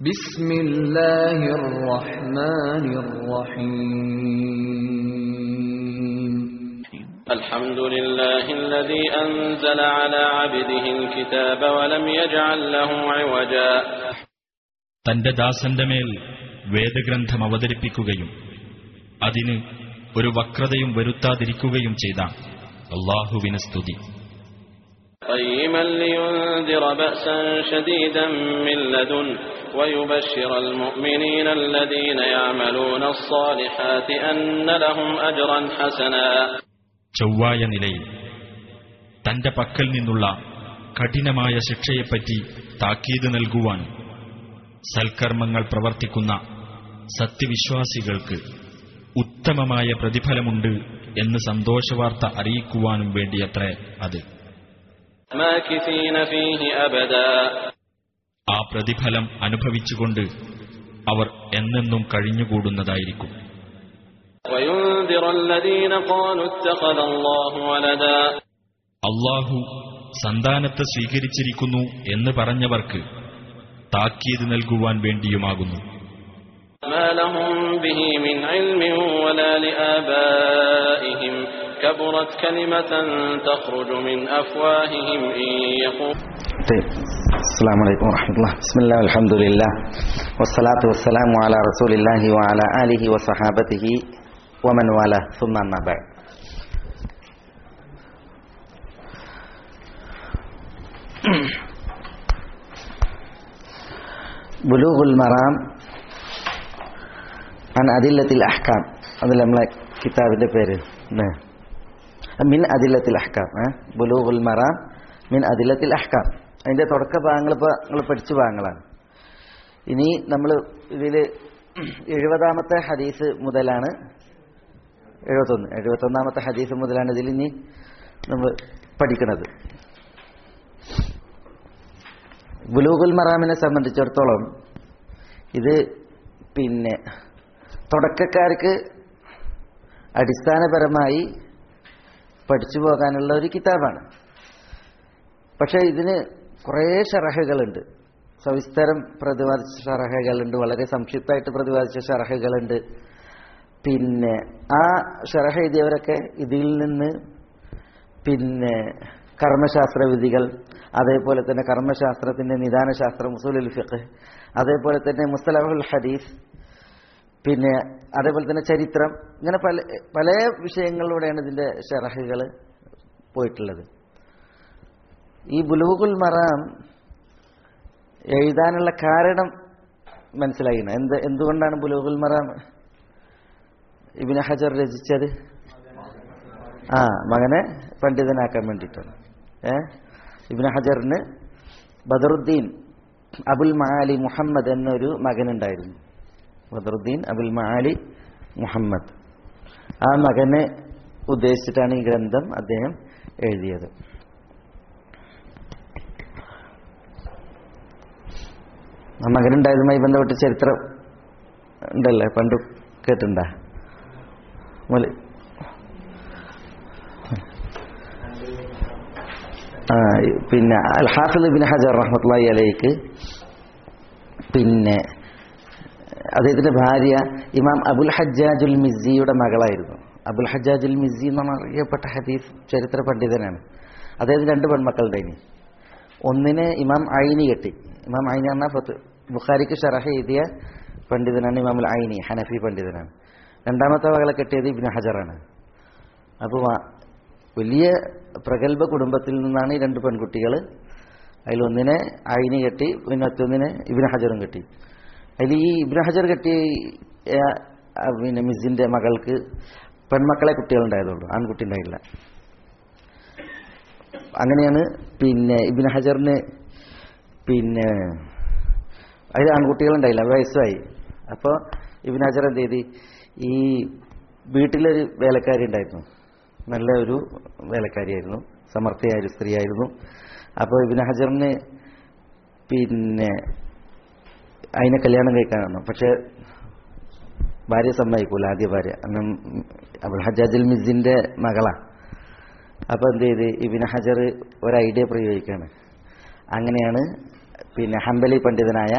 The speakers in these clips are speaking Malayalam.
بسم الله الرحمن الرحيم الحمد لله الذي أنزل على عبده الكتاب ولم يجعل له عوجا തന്റെ ദാസന്റെ മേൽ വേദഗ്രന്ഥം അവതരിപ്പിക്കുകയും അതിന് ഒരു വക്രതയും വരുത്താതിരിക്കുകയും ചെയ്ത അള്ളാഹുവിന് സ്തുതി قيما لينذر بأسا شديدا من لدن ويبشر المؤمنين الذين يعملون الصالحات أن لهم أجرا حسنا ചൊവ്വായ നിലയിൽ തന്റെ പക്കൽ നിന്നുള്ള കഠിനമായ ശിക്ഷയെപ്പറ്റി താക്കീത് നൽകുവാൻ സൽക്കർമ്മങ്ങൾ പ്രവർത്തിക്കുന്ന സത്യവിശ്വാസികൾക്ക് ഉത്തമമായ പ്രതിഫലമുണ്ട് എന്ന് സന്തോഷവാർത്ത അറിയിക്കുവാനും വേണ്ടിയത്രേ അത് ماكثين فيه أبدا ആ പ്രതിഫലം അനുഭവിച്ചുകൊണ്ട് അവർ എന്നെന്നും കഴിഞ്ഞുകൂടുന്നതായിരിക്കും وينذر الذين قالوا اتخذ الله ولدا അള്ളാഹു സന്താനത്തെ സ്വീകരിച്ചിരിക്കുന്നു എന്ന് പറഞ്ഞവർക്ക് താക്കീത് നൽകുവാൻ വേണ്ടിയുമാകുന്നു ما لهم به من علم ولا لآبائهم كبرت كلمة تخرج من أفواههم إن يقول طيب السلام عليكم ورحمة الله بسم الله والحمد لله والصلاة والسلام على رسول الله وعلى آله وصحابته ومن والاه ثم أما بعد بلوغ المرام عن أدلة الأحكام അതിൽ നമ്മളെ കിതാബിന്റെ പേര് ല്ലേ? മിൻ അദില്ലത്തിൽ അഹ്കാം ബുലൂഗുൽ മറാം മിൻ അദില്ലത്തിൽ അഹ്കാം അതിന്റെ തുടക്ക ഭാഗങ്ങൾ ഇപ്പോൾ നിങ്ങൾ പഠിച്ച ഭാഗങ്ങളാണ് ഇനി നമ്മൾ ഇതിൽ എഴുപതാമത്തെ ഹദീസ് മുതലാണ് എഴുപത്തൊന്ന് എഴുപത്തൊന്നാമത്തെ ഹദീസ് മുതലാണ് ഇതിൽ ഇനി നമ്മൾ പഠിക്കുന്നത് ബുലൂഗുൽ മറാമിനെ സംബന്ധിച്ചിടത്തോളം ഇത് പിന്നെ തുടക്കക്കാർക്ക് അടിസ്ഥാനപരമായി പഠിച്ചു പോകാനുള്ള ഒരു കിതാബാണ് പക്ഷേ ഇതിന് കുറേ ഷറഹകളുണ്ട് സവിസ്തരം പ്രതിപാദിച്ച ഷറഹകളുണ്ട് വളരെ സംക്ഷിപ്തമായിട്ട് പ്രതിപാദിച്ച ഷറഹകളുണ്ട് പിന്നെ ആ ഷറഹ എഴുതിയവരൊക്കെ ഇതിൽ നിന്ന് പിന്നെ കർമ്മശാസ്ത്ര വിധികൾ അതേപോലെ തന്നെ കർമ്മശാസ്ത്രത്തിന്റെ നിദാനശാസ്ത്രം മുസൂലുൽ ഫിഖ് അതേപോലെ തന്നെ മുസ്തലഹുൽ ഹദീസ് പിന്നെ അതേപോലെ തന്നെ ചരിത്രം ഇങ്ങനെ പല പല വിഷയങ്ങളിലൂടെയാണ് ഇതിന്റെ ഷറഹുകൾ പോയിട്ടുള്ളത് ഈ ബുലൂഗുൽ മറാം എഴുതാനുള്ള കാരണം മനസ്സിലായിന എന്ത് എന്തുകൊണ്ടാണ് ബുലൂഗുൽ മറാം ഇബിന് ഹജർ രചിച്ചത് ആ മകനെ പണ്ഡിതനാക്കാൻ വേണ്ടിയിട്ടാണ് ഏ ഇബിന് ഹജറിന് ബദറുദ്ദീൻ അബുൽ മഹാലി മുഹമ്മദ് എന്നൊരു മകനുണ്ടായിരുന്നു ബദറുദ്ദീൻ അബുൽ മഹാലി മുഹമ്മദ് ആ മകനെ ഉദ്ദേശിച്ചിട്ടാണ് ഈ ഗ്രന്ഥം അദ്ദേഹം എഴുതിയത് ആ മകനുണ്ടായതുമായി ബന്ധപ്പെട്ട് ചരിത്രം ഉണ്ടല്ലേ പണ്ട് കേട്ടിട്ടുണ്ട ആ പിന്നെ അൽ ഹാഫിദ് ബിൻ ഹജർ റഹ്മത്തുള്ളി അലൈക്ക് പിന്നെ അദ്ദേഹത്തിന്റെ ഭാര്യ ഇമാം അബുൽ ഹജ്ജാജുൽ മിസിയുടെ മകളായിരുന്നു അബുൽ ഹജ്ജാജുൽ മിസി എന്നാണ് അറിയപ്പെട്ട ഹദീസ് ചരിത്ര പണ്ഡിതനാണ് അദ്ദേഹത്തിന് രണ്ട് പെൺമക്കളുടെ ഇനി ഒന്നിനെ ഇമാം ഐനി കെട്ടി ഇമാം ഐനി എന്ന ഫത്ത് ബുഖാരിക്ക് ഷറഹ എഴുതിയ പണ്ഡിതനാണ് ഇമാമുൽ ഐനി ഹനഫി പണ്ഡിതനാണ് രണ്ടാമത്തെ മകളെ കെട്ടിയത് ഇബിന് ഹജറാണ് അപ്പോൾ വലിയ പ്രഗത്ഭ കുടുംബത്തിൽ നിന്നാണ് ഈ രണ്ട് പെൺകുട്ടികൾ അതിലൊന്നിനെ ഐനി കെട്ടി പിന്നെ മറ്റൊന്നിനെ ഇബിന് ഹജറും കെട്ടി അതിൽ ഈ ഇബ്രാഹിം ഹജർ കെട്ടിയ ആ, പിന്നെ മിസിന്റെ മകൾക്ക് പെൺമക്കളെ കുട്ടികളുണ്ടായതുള്ളൂ ആൺകുട്ടി ഉണ്ടായില്ല അങ്ങനെയാണ് പിന്നെ ഇബിൻ ഹജറിന് പിന്നെ അതിൽ ആൺകുട്ടികളുണ്ടായില്ല വയസ്സായി അപ്പോൾ ഇബിൻ ഹജർ എന്ത് ചെയ്ത് ഈ വീട്ടിലൊരു വേലക്കാരി ഉണ്ടായിരുന്നു നല്ല ഒരു വേലക്കാരിയായിരുന്നു സമർത്ഥയായ ഒരു സ്ത്രീയായിരുന്നു അപ്പോൾ ഇബിൻ ഹജറിന് പിന്നെ അതിനെ കല്യാണം കഴിക്കാനാണ് പക്ഷെ ഭാര്യ സമ്മതിക്കൂല ആദ്യ ഭാര്യ അന്നും അബുൽ ഹജാജുൽ മിസിന്റെ മകളാ അപ്പൊ എന്ത് ചെയ്ത് ഇബിൻ ഹജർ ഒരു ഐഡിയ പ്രയോഗിക്കാണ് അങ്ങനെയാണ് പിന്നെ ഹംബലി പണ്ഡിതനായ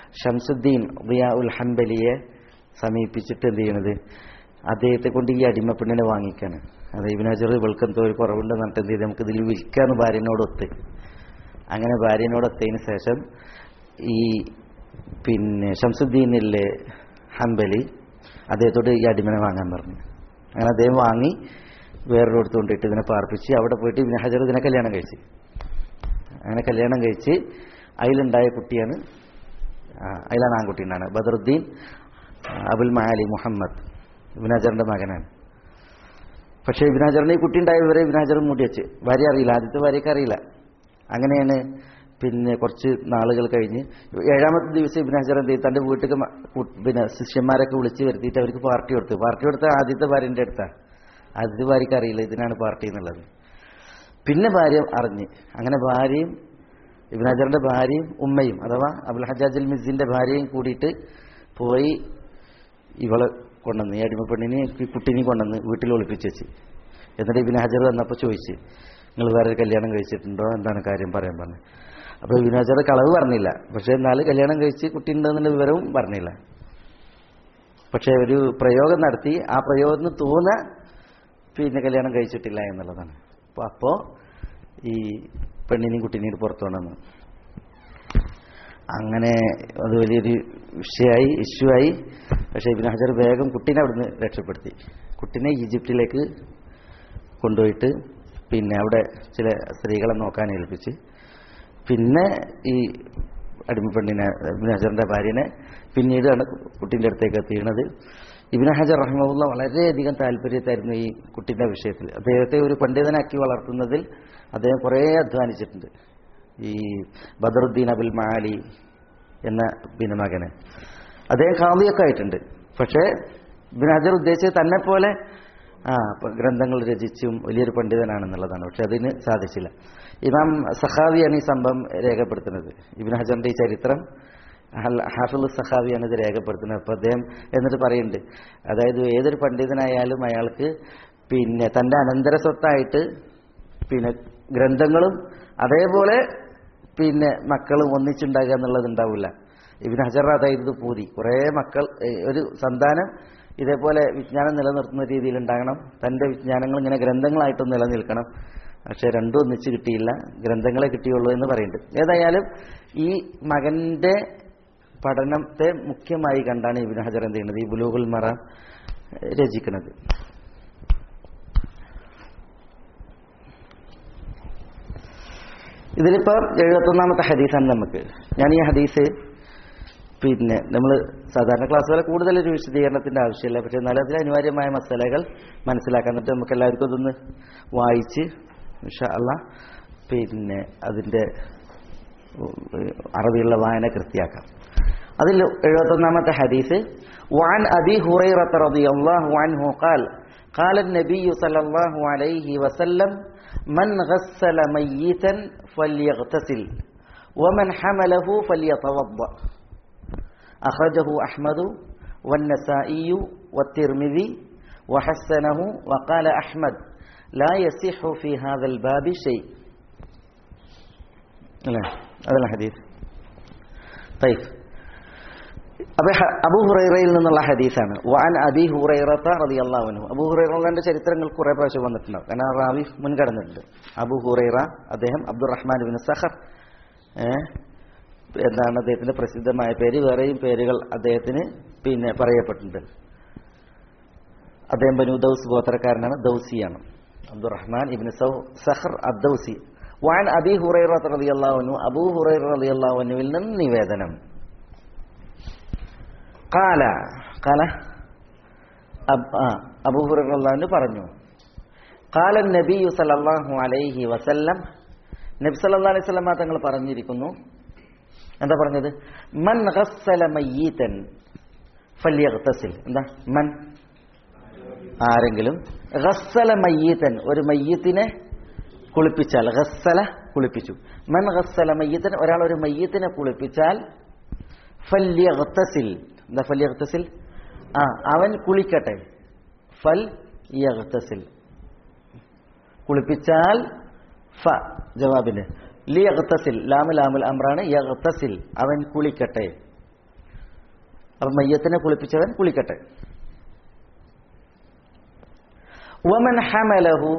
ഷംസുദ്ദീൻ റിയാ ഉൽ ഹംബലിയെ സമീപിച്ചിട്ട് എന്ത് ചെയ്യണത് അദ്ദേഹത്തെ കൊണ്ട് ഈ അടിമപ്പെണ്ണിനെ വാങ്ങിക്കാണ് അത് ഇബിനാജർ ഇവൾക്ക് എന്തോ ഒരു കുറവുണ്ടെന്ന് പറഞ്ഞിട്ട് എന്ത് ചെയ്ത് നമുക്ക് ഇതിൽ വിൽക്കാന്ന് ഭാര്യനോടൊത്ത് അങ്ങനെ ഭാര്യനോടൊത്തതിന് ശേഷം ഈ പിന്നെ ഷംസുദ്ദീനിലെ ഹംബലി അദ്ദേഹത്തോട് ഈ അടിമനെ വാങ്ങാൻ പറഞ്ഞു അങ്ങനെ അദ്ദേഹം വാങ്ങി വേറൊരിടത്ത് കൊണ്ടിട്ട് ഇതിനെ പാർപ്പിച്ച് അവിടെ പോയിട്ട് ഇബിന് ഹജർ ഇതിനെ കല്യാണം കഴിച്ച് അങ്ങനെ കല്യാണം കഴിച്ച് അതിലുണ്ടായ കുട്ടിയാണ് ആ, അതിലാണ് ആൺകുട്ടി ഉണ്ടാണ് ബദറുദ്ദീൻ അബുൽ മഹാലി മുഹമ്മദ് ഇബിനാജറിന്റെ മകനാണ് പക്ഷേ ഇബിനാജറിന് ഈ കുട്ടി ഉണ്ടായവരെ ഇബിനാജർ മൂടി വെച്ച് ഭാര്യ അറിയില്ല ആദ്യത്തെ ഭാര്യയ്ക്ക് അറിയില്ല അങ്ങനെയാണ് പിന്നെ കുറച്ച് നാളുകൾ കഴിഞ്ഞ് ഏഴാമത്തെ ദിവസം ഇബിനാജർ എന്ത് ചെയ്തു തന്റെ വീട്ടിൽ പിന്നെ ശിഷ്യന്മാരൊക്കെ വിളിച്ച് വരുത്തിയിട്ട് അവർക്ക് പാർട്ടി കൊടുത്തു പാർട്ടി കൊടുത്ത ആദ്യത്തെ ഭാര്യന്റെ അടുത്താണ് ആദ്യത്തെ ഭാര്യയ്ക്ക് അറിയില്ല ഇതിനാണ് പാർട്ടി എന്നുള്ളത് പിന്നെ ഭാര്യ അറിഞ്ഞ് അങ്ങനെ ഭാര്യയും ഇബിനാജറിന്റെ ഭാര്യയും ഉമ്മയും അഥവാ അബുൽ ഹജാജുൽ മിസിന്റെ ഭാര്യയും കൂടിയിട്ട് പോയി ഇവളെ കൊണ്ടുവന്ന് ഈ അടിമപ്പെണ്ണിനെ ഈ കുട്ടീനെയും കൊണ്ടുവന്ന് വീട്ടിൽ ഒളിപ്പിച്ച് വെച്ച് എന്നിട്ട് ഇബിൻ ഹജർ വന്നപ്പോൾ ചോദിച്ച് നിങ്ങൾ വേറെ ഒരു കല്യാണം കഴിച്ചിട്ടുണ്ടോ എന്താണ് കാര്യം പറയാൻ പറഞ്ഞു അപ്പോൾ ഇബിൻ ഹജർ കളവ് പറഞ്ഞില്ല പക്ഷേ എന്നാലും കല്യാണം കഴിച്ച് കുട്ടി ഉണ്ടെന്നുള്ള വിവരവും പറഞ്ഞില്ല പക്ഷേ ഒരു പ്രയോഗം നടത്തി ആ പ്രയോഗത്തിന് തോന്നുക പിന്നെ കല്യാണം കഴിച്ചിട്ടില്ല എന്നുള്ളതാണ് അപ്പോൾ അപ്പോൾ ഈ പെണ്ണിനെയും കുട്ടീനെയും പുറത്തു കൊണ്ടുവന്നു അങ്ങനെ അത് വലിയൊരു വിഷയമായി ഇഷ്യൂ ആയി പക്ഷേ ഇബിൻ ഹജർ വേഗം കുട്ടീനെ അവിടുന്ന് രക്ഷപ്പെടുത്തി കുട്ടീനെ ഈജിപ്തിലേക്ക് കൊണ്ടുപോയിട്ട് പിന്നെ അവിടെ ചില സ്ത്രീകളെ നോക്കാൻ ഏൽപ്പിച്ച് പിന്നെ ഈ അടിമപ്പെണ്ണിനെ ഇബിൻ ഹജറിന്റെ ഭാര്യനെ പിന്നീടാണ് കുട്ടീൻ്റെ അടുത്തേക്ക് എത്തിയത് ഇബിൻ ഹജർ റഹ്മുള്ള വളരെയധികം താല്പര്യത്തായിരുന്നു ഈ കുട്ടീൻ്റെ വിഷയത്തിൽ അദ്ദേഹത്തെ ഒരു പണ്ഡിതനാക്കി വളർത്തുന്നതിൽ അദ്ദേഹം കുറേ അധ്വാനിച്ചിട്ടുണ്ട് ഈ ബദറുദ്ദീൻ അബുൽ മാലി എന്ന പിന്നെ മകന് അദ്ദേഹം കാവ്യൊക്കെ ആയിട്ടുണ്ട് പക്ഷേ ഇബിൻ ഹജർ ഉദ്ദേശിച്ചത് തന്നെ പോലെ ആ പ- ഗ്രന്ഥങ്ങൾ രചിച്ചും വലിയൊരു പണ്ഡിതനാണെന്നുള്ളതാണ് പക്ഷെ അതിന് സാധിച്ചില്ല ഇമാം സഹാവിയാണ് ഈ സംഭവം രേഖപ്പെടുത്തുന്നത് ഇബിൻ ഹജറിന്റെ ഈ ചരിത്രം ഹൽ- ഹാഫിൾ സഹാവിയാണ് ഇത് രേഖപ്പെടുത്തുന്നത് അപ്പോൾ അദ്ദേഹം എന്നിട്ട് പറയുന്നുണ്ട് അതായത് ഏതൊരു പണ്ഡിതനായാലും അയാൾക്ക് പിന്നെ തൻ്റെ അനന്തര സ്വത്തായിട്ട് പിന്നെ ഗ്രന്ഥങ്ങളും അതേപോലെ പിന്നെ മക്കളും ഒന്നിച്ചുണ്ടാകുക എന്നുള്ളത് ഉണ്ടാവില്ല ഇബിൻ ഹജർ അതായത് പൂതി കുറേ മക്കൾ ഏ, ഒരു സന്താനം ഇതേപോലെ വിജ്ഞാനം നിലനിർത്തുന്ന രീതിയിൽ ഉണ്ടാകണം തൻ്റെ വിജ്ഞാനങ്ങൾ ഇങ്ങനെ ഗ്രന്ഥങ്ങളായിട്ടും നിലനിൽക്കണം പക്ഷെ രണ്ടും ഒന്നിച്ച് കിട്ടിയില്ല ഗ്രന്ഥങ്ങളെ കിട്ടിയുള്ളൂ എന്ന് പറയുന്നുണ്ട് ഏതായാലും ഈ മകന്റെ പഠനത്തെ മുഖ്യമായി കണ്ടാണ് ഇബിൻ ഹജർ എന്ത് ചെയ്യുന്നത് ഈ ബുലൂഗുൽ മറ രചിക്കുന്നത് ഇതിലിപ്പോ എഴുപത്തൊന്നാമത്തെ ഹദീസാണ് നമുക്ക് ഞാൻ ഈ ഹദീസ് പിന്നെ നമ്മൾ സാധാരണ ക്ലാസ്സുകളെ കൂടുതൽ ഒരു വിശദീകരണത്തിന്റെ ആവശ്യമില്ല പക്ഷെ എന്നാലും അതിൽ അനിവാര്യമായ മസാലകൾ മനസ്സിലാക്കാൻ എന്നിട്ട് നമുക്ക് എല്ലാവർക്കും ഇതൊന്ന് വായിച്ച് ഇൻഷാ അല്ലാ പിന്നെ അതിന്റെ ഉം, അറബിയുള്ള വായന കൃത്യാക്കാം അതിൽ എഴുപത്തൊന്നാമത്തെ ഹദീസ് وعن أبي هريرة رضي الله عنه قال قال النبي صلى الله عليه وسلم من غسل ميتا فليغتسل ومن حمله فليتوضأ أخرجه أحمد والنسائي والترمذي وحسنه وقال أحمد لا يصح في هذا الباب شيء لا هذا الحديث طيب അബി ഹ- അബൂ ഹുറൈറയിൽ നിന്നുള്ള ഹദീസാണ് വാൻ അബി ഹുറൈറത്ത റളിയല്ലാഹു അൻഹു അബൂ ഹുറൈറയുടെ ചരിത്രങ്ങൾ കുറെ പ്രാവശ്യം വന്നിട്ടുണ്ടാവും കാരണം ആ റാവി മുൻകടന്നിട്ടുണ്ട് അബൂ ഹുറൈറ അദ്ദേഹം അബ്ദുറഹ്മാൻ ബിൻ സഖർ ഏഹ് എന്താണ് അദ്ദേഹത്തിന്റെ പ്രസിദ്ധമായ പേര് വേറെയും പേരുകൾ അദ്ദേഹത്തിന് പിന്നെ പറയപ്പെട്ടിട്ടുണ്ട് അദ്ദേഹം ബനു ദൗസ് ഗോത്രക്കാരനാണ് ദൗസിയാണ് അബ്ദുറഹ്മാൻ ഇബിൻ സൗ സഹർ അദ്ദൗസി വാൻ അബി ഹുറൈറ റളിയല്ലാഹു അൻഹു അബൂ ഹുറൈറ റളിയല്ലാഹു അൻഹുവിൽ നിന്ന് നിവേദനം കാല കാല അബ്- ആ, അബൂ ഹുറൈറ റളിയല്ലാഹു അൻഹു പറഞ്ഞു കാല നബിയു സല്ലല്ലാഹു അലൈഹി വസല്ലം നബി സല്ലല്ലാഹു അലൈഹി വസല്ലം തങ്ങൾ പറഞ്ഞിരിക്കുന്നു എന്താ പറഞ്ഞത് മൻ ഗസ്സല മയ്യീതൻ ഫല്യഗ്തസിൽ എന്താ മൻ ആരെങ്കിലും ഗസ്സല മയ്യീതൻ ഒരു മയ്യത്തിനെ കുളിപ്പിച്ചാൽ ഗസ്സല കുളിപ്പിച്ചു മൻ ഗസ്സല മയ്യത്തൻ ഒരാൾ ഒരു മയ്യത്തിനെ കുളിപ്പിച്ചാൽ ഫല്യഗ്തസിൽ എന്താ ഫല്യഗ്തസിൽ ആ അവൻ കുളിക്കട്ടെ ഫൽ യഗ്തസിൽ കുളിപ്പിച്ചാൽ ഫ ജവാബിന് ലി യഗ്തസിൽ ലാമു ലാമുൽ അമ്രാണ് യഗ്തസിൽ അവൻ കുളിക്കട്ടെ അപ്പൊ മയ്യത്തിനെ കുളിപ്പിച്ചവൻ കുളിക്കട്ടെ വമൻ ഹമലഹു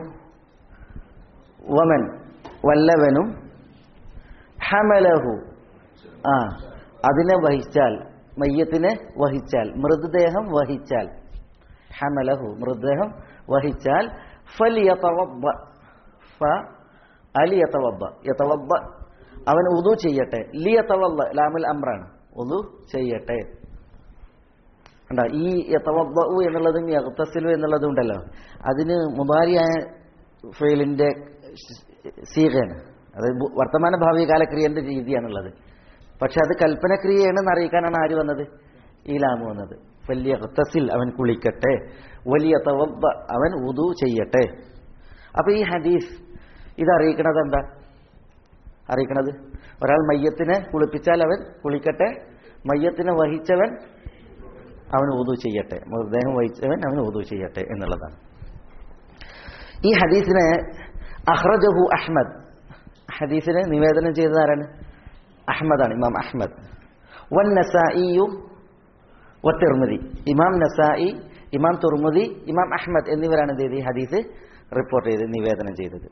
വമൻ വല്ലവനും ഹമലഹു ആ അതിനെ വഹിച്ചാൽ മയ്യത്തിനെ വഹിച്ചാൽ മൃതദേഹം വഹിച്ചാൽ ഹമലഹു മൃതദേഹം വഹിച്ചാൽ ഫലിയതവബ്ബ ഫ അലിയതവബ്ബ യതവബ്ബ അവൻ ഉദു ചെയ്യട്ടെ ലിയതവല്ല ലാമുൽ അമ്രാണ് ഉദു ചെയ്യട്ടെ കണ്ടോ ഈ യതവബ്ബഉ എന്നുള്ളതും യഗ്തസിലു എന്നുള്ളതും ഉണ്ടല്ലോ അതിന് മുബാരിയായ ഫെയിലിന്റെ സീകയാണ് അത് ബു- വർത്തമാന ഭാവി കാലക്രിയന്റെ രീതിയാണുള്ളത് പക്ഷെ അത് കൽപ്പനക്രിയയാണെന്ന് അറിയിക്കാനാണ് ആര് വന്നത് ഈ ലാമ് വന്നത് വലിയ ഖത്തസിൽ അവൻ കുളിക്കട്ടെ വലിയ തവബ്ബ അവൻ ഉദു ചെയ്യട്ടെ അപ്പൊ ഈ ഹദീസ് ഇത് അറിയിക്കണത് എന്താ അറിയിക്കണത് ഒരാൾ മയ്യത്തിനെ കുളിപ്പിച്ചാൽ അവൻ കുളിക്കട്ടെ മയ്യത്തിനെ വഹിച്ചവൻ അവൻ ഉദു ചെയ്യട്ടെ മൃതദേഹം വഹിച്ചവൻ അവൻ ഉദു ചെയ്യട്ടെ എന്നുള്ളതാണ് ഈ ഹദീസിനെ അഹ്റജഹു അഹ്മദ് ഹദീസിനെ നിവേദനം ചെയ്തത് ആരാണ് അഹ്മദാണ് ഇമാം അഹ്മദ് വൻ നസായിയു വ തിർമുദി ഇമാം നസായി ഇമാം തുർമുദി ഇമാം അഹ്മദ് എന്നിവരാണ് എന്ത് ചെയ്ത് ഈ ഹദീസ് റിപ്പോർട്ട് ചെയ്ത് നിവേദനം ചെയ്തത്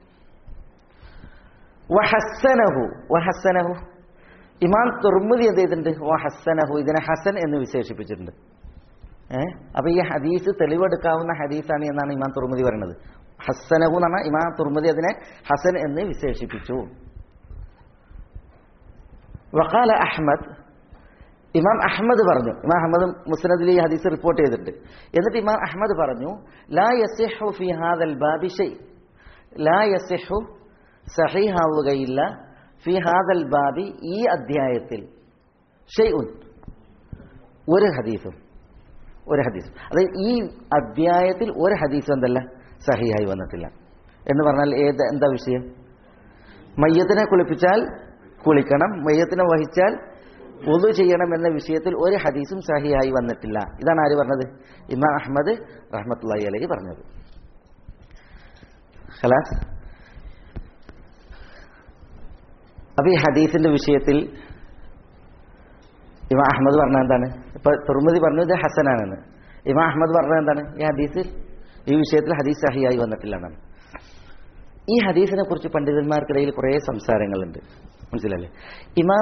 വഹസ്സനഹു വഹസ്സനഹു ഇമാം തുർമുദി എന്ത് ചെയ്തിട്ടുണ്ട് വഹസ്സനഹു ഇതിനെ ഹസൻ എന്ന് വിശേഷിപ്പിച്ചിട്ടുണ്ട് ഏഹ് അപ്പൊ ഈ ഹദീസ് തെളിവെടുക്കാവുന്ന ഹദീസാണ് എന്നാണ് ഇമാം തുർമുദി പറയുന്നത് ഹസ്സനഹു എന്ന് പറഞ്ഞാൽ ഇമാം തുർമുദി അതിനെ ഹസൻ എന്ന് വിശേഷിപ്പിച്ചു വഖാല അഹ്മദ് ഇമാം അഹമ്മദ് പറഞ്ഞു ഇമാം അഹമ്മദ് മുസ്നദിൽ ഈ ഹദീസ് റിപ്പോർട്ട് ചെയ്തിട്ടുണ്ട് എന്നിട്ട് ഇമാം അഹമ്മദ് പറഞ്ഞു ലാ യസിഹു ഫി ഹാദൽ ബാബി ഷൈ ലാ യസിഹു സഹീഹാവുകയില്ല ഫി ഹാദൽ ബാബി ഈ അധ്യായത്തിൽ ഷെയ്ഉൻ ഒരു ഹദീസും ഒരു ഹദീസും അതായത് ഈ അധ്യായത്തിൽ ഒരു ഹദീസും എന്തല്ല സഹിയായി വന്നിട്ടില്ല എന്ന് പറഞ്ഞാൽ ഏത് എന്താ വിഷയം മയ്യത്തിനെ കുളിപ്പിച്ചാൽ കുളിക്കണം മയ്യത്തിനെ വഹിച്ചാൽ ഒതു ചെയ്യണം എന്ന വിഷയത്തിൽ ഒരു ഹദീസും സഹിയായി വന്നിട്ടില്ല ഇതാണ് ആര് പറഞ്ഞത് ഇമാം അഹമ്മദ് റഹ്മത്തുള്ളി അലഹി പറഞ്ഞത് ഖലാസ് അപ്പൊ ഈ ഹദീസിന്റെ വിഷയത്തിൽ ഇമാം അഹമ്മദ് പറഞ്ഞ എന്താണ് ഇപ്പൊ തുർമുദി പറഞ്ഞു ഇത് ഹസനാണെന്ന് ഇമാം അഹമ്മദ് പറഞ്ഞത് എന്താണ് ഈ ഹദീസിൽ ഈ വിഷയത്തിൽ ഹദീസ് സഹിയായി വന്നിട്ടില്ല എന്നാണ് ഈ ഹദീസിനെ കുറിച്ച് പണ്ഡിതന്മാർക്കിടയിൽ കുറേ സംസാരങ്ങളുണ്ട് മനസ്സിലല്ലേ ഇമാം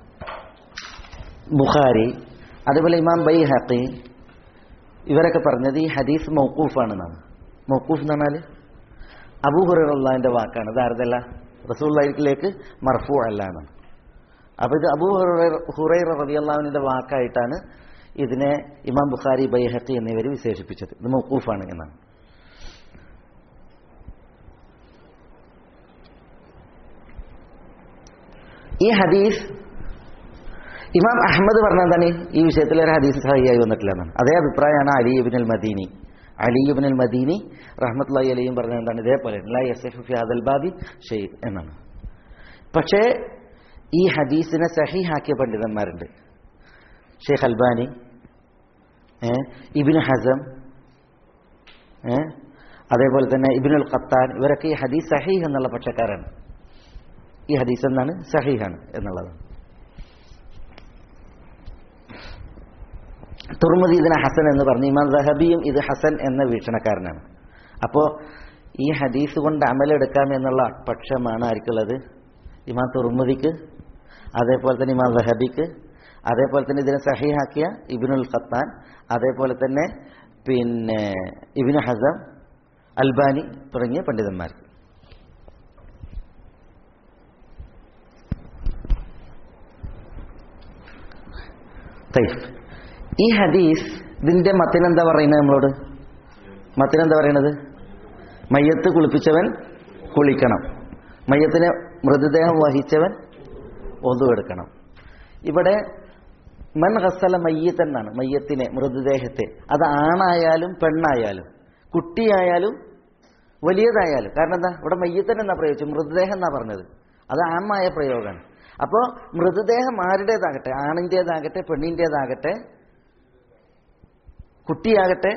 ബുഖാരി അതുപോലെ ഇമാം ബൈഹഖി ഇവരൊക്കെ പറഞ്ഞത് ഈ ഹദീസ് മൗക്കൂഫാണെന്നാണ് മൗക്കൂഫ് എന്ന് പറഞ്ഞാൽ അബൂഹുറുള്ളാഹിന്റെ വാക്കാണ് ഇത് ആരതല്ല റസൂള്ളാഹിലേക്ക് മർഫു അല്ല എന്നാണ് അപ്പൊ ഇത് അബൂ ഹുറൈറ റബിയല്ലാവിന്റെ വാക്കായിട്ടാണ് ഇതിനെ ഇമാം ബുഖാരി ബൈഹഖി എന്നിവർ വിശേഷിപ്പിച്ചത് ഇത് മൗക്കൂഫാണ് എന്നാണ് ഈ ഹദീസ് ഇമാം അഹമ്മദ് പറഞ്ഞ എന്താണ് ഈ വിഷയത്തിൽ ഒരു ഹദീസ് സഹിയായി വന്നിട്ടില്ല എന്നാണ് അതേ അഭിപ്രായമാണ് അലി ഇബിൻ മദീനി അലി ഇബിൻ മദീനി റഹ്മത്തുള്ളി അലിയും പറഞ്ഞ എന്താണ് ഇതേപോലെ ലാ യസിഹു ഫി ഹാദൽ ബാബി ഷെയ് എന്നാണ് പക്ഷേ ഈ ഹദീസിനെ സഹിഹാക്കിയ പണ്ഡിതന്മാരുണ്ട് ഷെയ്ഖ് അൽബാനി ഏ, ഇബിന് ഹസം ഏ, അതേപോലെ തന്നെ ഇബിനുൽ ഖത്താൻ ഇവരൊക്കെ ഈ ഹദീസ് സഹീഹ് എന്നുള്ള പക്ഷക്കാരാണ് ഈ ഹദീസ് എന്നാണ് സഹീഹാണ് എന്നുള്ളത് തുർമുദി ഇതിനെ ഹസൻ എന്ന് പറഞ്ഞു ഇമാം ദഹബിയും ഇത് ഹസൻ എന്ന വീക്ഷണക്കാരനാണ് അപ്പോൾ ഈ ഹദീസ് കൊണ്ട് അമലെടുക്കാം എന്നുള്ള പക്ഷമാണ് ആർക്കുള്ളത് ഇമാം തുർമുദിക്ക് അതേപോലെ തന്നെ ഇമാം ദഹബിക്ക് അതേപോലെ തന്നെ ഇതിനെ സഹിഹാക്കിയ ഇബിനുൽ ഖത്താൻ അതേപോലെ തന്നെ പിന്നെ ഇബിന് ഹസം അൽബാനി തുടങ്ങിയ പണ്ഡിതന്മാർക്ക് തയ്യ്. ഈ ഹദീസ് ഇതിന്റെ മത്തിനെന്താ പറയുന്നത് നമ്മളോട് മത്തിനെന്താ പറയണത് മയ്യത്ത് കുളിപ്പിച്ചവൻ കുളിക്കണം മയ്യത്തിനെ മൃതദേഹം വഹിച്ചവൻ ഒതു എടുക്കണം ഇവിടെ മൻ ഹസല മയ്യത്ത് എന്നാണ് മയ്യത്തിനെ മൃതദേഹത്തെ അത് ആണായാലും പെണ്ണായാലും കുട്ടിയായാലും വലിയതായാലും കാരണം എന്താ ഇവിടെ മയ്യത്തിന് എന്നാ പ്രയോഗിച്ചു മൃതദേഹം എന്നാ പറഞ്ഞത് അത് ആമായ പ്രയോഗമാണ് അപ്പോൾ മൃതദേഹം ആരുടേതാകട്ടെ ആണിൻ്റേതാകട്ടെ പെണ്ണിൻ്റേതാകട്ടെ കുട്ടിയാകട്ടെ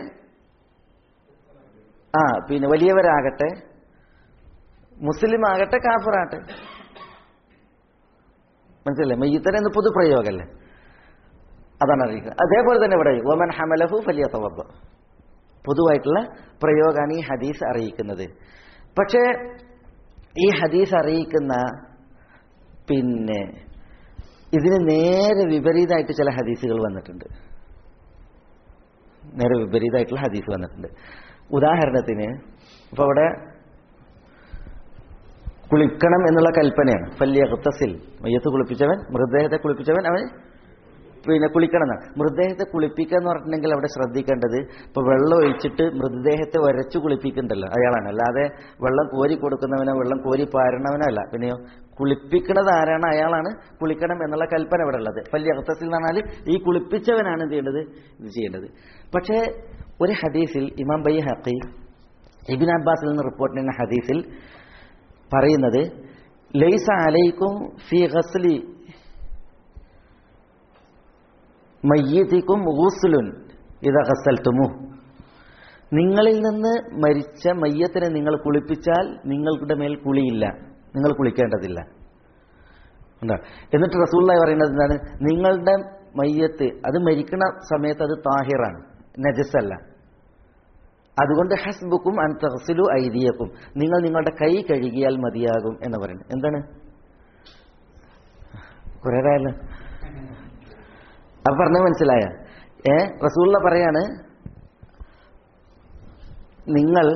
ആ പിന്നെ വലിയവരാകട്ടെ മുസ്ലിം ആകട്ടെ കാഫറാകട്ടെ മനസ്സിലല്ലേ മയ്യത്തന എന്ന് പൊതുപ്രയോഗമല്ലേ അതാണ് അറിയിക്കുന്നത് അതേപോലെ തന്നെ ഇവിടെ ഒമൻ ഹമലഹു ഫലിയ തവബ പൊതുവായിട്ടുള്ള പ്രയോഗമാണ് ഈ ഹദീസ് അറിയിക്കുന്നത് പക്ഷേ ഈ ഹദീസ് അറിയിക്കുന്ന പിന്നെ ഇതിന് നേരെ വിപരീതമായിട്ട് ചില ഹദീസുകൾ വന്നിട്ടുണ്ട് നേരെ വിപരീതമായിട്ടുള്ള ഹദീസ് വന്നിട്ടുണ്ട് ഉദാഹരണത്തിന് ഇപ്പൊ അവിടെ കുളിക്കണം എന്നുള്ള കൽപ്പനയാണ് ഫല്യത്തസിൽ മയ്യത്ത് കുളിപ്പിച്ചവൻ മൃതദേഹത്തെ കുളിപ്പിച്ചവൻ അവൻ പിന്നെ കുളിക്കണം എന്നാണ് മൃതദേഹത്തെ കുളിപ്പിക്കുക എന്ന് പറഞ്ഞിട്ടുണ്ടെങ്കിൽ അവിടെ ശ്രദ്ധിക്കേണ്ടത് ഇപ്പൊ വെള്ളം ഒഴിച്ചിട്ട് മൃതദേഹത്തെ വരച്ചു കുളിപ്പിക്കണ്ടല്ലോ അയാളാണ് അല്ലാതെ വെള്ളം കോരി കൊടുക്കുന്നവനോ വെള്ളം കോരി പാരണവനോ അല്ല പിന്നെയോ കുളിപ്പിക്കുന്നത് ആരാണ് അയാളാണ് കുളിക്കണം എന്നുള്ള കൽപ്പന ഇവിടെ ഉള്ളത് വലിയ അർത്ഥത്തിൽ എന്ന് പറഞ്ഞാൽ ഈ കുളിപ്പിച്ചവനാണ് എന്ത് ചെയ്യേണ്ടത് ഇത് ചെയ്യേണ്ടത് പക്ഷേ ഒരു ഹദീസിൽ ഇമാം ബൈ ഹക്കി ഇബിൻ അബ്ബാസിൽ നിന്ന് റിപ്പോർട്ട് ചെയ്യുന്ന ഹദീസിൽ പറയുന്നത് ലൈസ അലൈക്കും ഫി ഗസ്ലി മയ്യത്തിക്കും ഗുസ്ലുൻ ഇത് ഗസൽത്തുമു നിങ്ങളിൽ നിന്ന് മരിച്ച മയ്യത്തിനെ നിങ്ങൾ കുളിപ്പിച്ചാൽ നിങ്ങളുടെ മേൽ കുളിയില്ല നിങ്ങൾ കുളിക്കേണ്ടതില്ല എന്താ എന്നിട്ട് റസൂള്ളായി പറയുന്നത് എന്താണ് നിങ്ങളുടെ മയ്യത്ത് അത് മരിക്കുന്ന സമയത്ത് അത് താഹിറാണ് നജസല്ല അതുകൊണ്ട് ഹസ്ബുക്കും അൻ തഹസിലു ഐദിയക്കും നിങ്ങൾ നിങ്ങളുടെ കൈ കഴുകിയാൽ മതിയാകും എന്ന് പറയുന്നത് എന്താണ് കുറെ കാലം അപ്പൊ പറഞ്ഞ മനസ്സിലായ ഏ റസൂള്ള പറയാണ് നിങ്ങൾ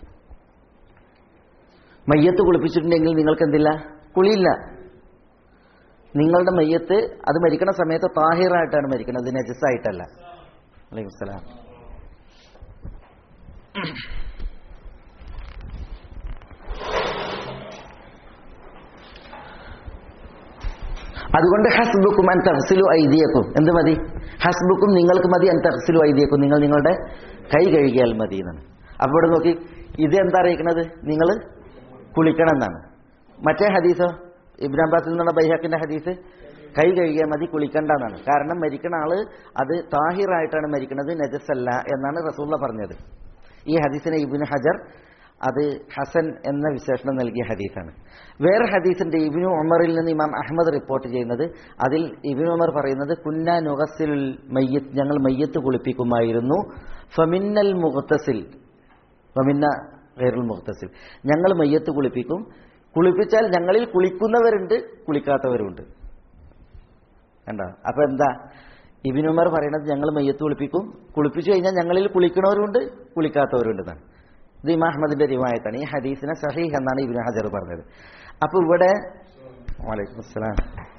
മയ്യത്ത് കുളിപ്പിച്ചിട്ടുണ്ടെങ്കിൽ നിങ്ങൾക്ക് എന്തില്ല കുളിയില്ല നിങ്ങളുടെ മയ്യത്ത് അത് മരിക്കണ സമയത്ത് താഹിറായിട്ടാണ് മരിക്കുന്നത് നജസ്സായിട്ടല്ല അലൈക്കും സലാം അതുകൊണ്ട് ഹസ്ബുക്കും അൻ തഹസിലു ഐദിയക്കും എന്ത് മതി ഹസ്ബുക്കും നിങ്ങൾക്ക് മതി അൻ തഹസിലു ഐദിയക്കും നിങ്ങൾ നിങ്ങളുടെ കൈ കഴുകിയാൽ മതി എന്നാണ് അപ്പോൾ ഇവിടെ നോക്കി ഇത് എന്താ അറിയിക്കുന്നത് നിങ്ങൾ കുളിക്കണം എന്നാണ് മറ്റേ ഹദീസോ ഇബ്രാം അബ്ബാസിൽ നിന്നുള്ള ബൈഹാക്കിന്റെ ഹദീസ് കൈ കഴുകിയാൽ മതി കുളിക്കണ്ട എന്നാണ് കാരണം മരിക്കുന്ന ആള് അത് താഹിറായിട്ടാണ് മരിക്കുന്നത് നജസല്ല എന്നാണ് റസൂള്ള പറഞ്ഞത് ഈ ഹദീസിനെ ഇബിന് ഹജർ അത് ഹസൻ എന്ന വിശേഷണം നൽകിയ ഹദീസാണ് വേറെ ഹദീസിന്റെ ഇബിനു ഉമറിൽ നിന്ന് ഇമാം അഹമ്മദ് റിപ്പോർട്ട് ചെയ്യുന്നത് അതിൽ ഇബിനു ഉമർ പറയുന്നത് കുന്ന നുഗസിൽ മയ്യത്ത് ഞങ്ങൾ മയ്യത്ത് കുളിപ്പിക്കുമായിരുന്നു ഫമിന്നൽ മുഖത്തസിൽ ഫമിന്ന ഗൈറുൽ മുഖത്തസിൽ ഞങ്ങൾ മയ്യത്ത് കുളിപ്പിക്കും കുളിപ്പിച്ചാൽ ഞങ്ങളിൽ കുളിക്കുന്നവരുണ്ട് കുളിക്കാത്തവരുണ്ട് കണ്ടോ അപ്പൊ എന്താ ഇബിനുമർ പറയുന്നത് ഞങ്ങൾ മയ്യത്ത് കുളിപ്പിക്കും കുളിപ്പിച്ചു കഴിഞ്ഞാൽ ഞങ്ങളിൽ കുളിക്കണവരുണ്ട് കുളിക്കാത്തവരുണ്ട് എന്നാണ് ഇത് ഇമാം അഹമ്മദിന്റെ റിവായത്താണ് ഈ ഹദീസിനെ സഹീഹ് എന്നാണ് ഇബിന് ഹജർ പറഞ്ഞത് അപ്പൊ ഇവിടെ വലൈക്കും അസ്സലാം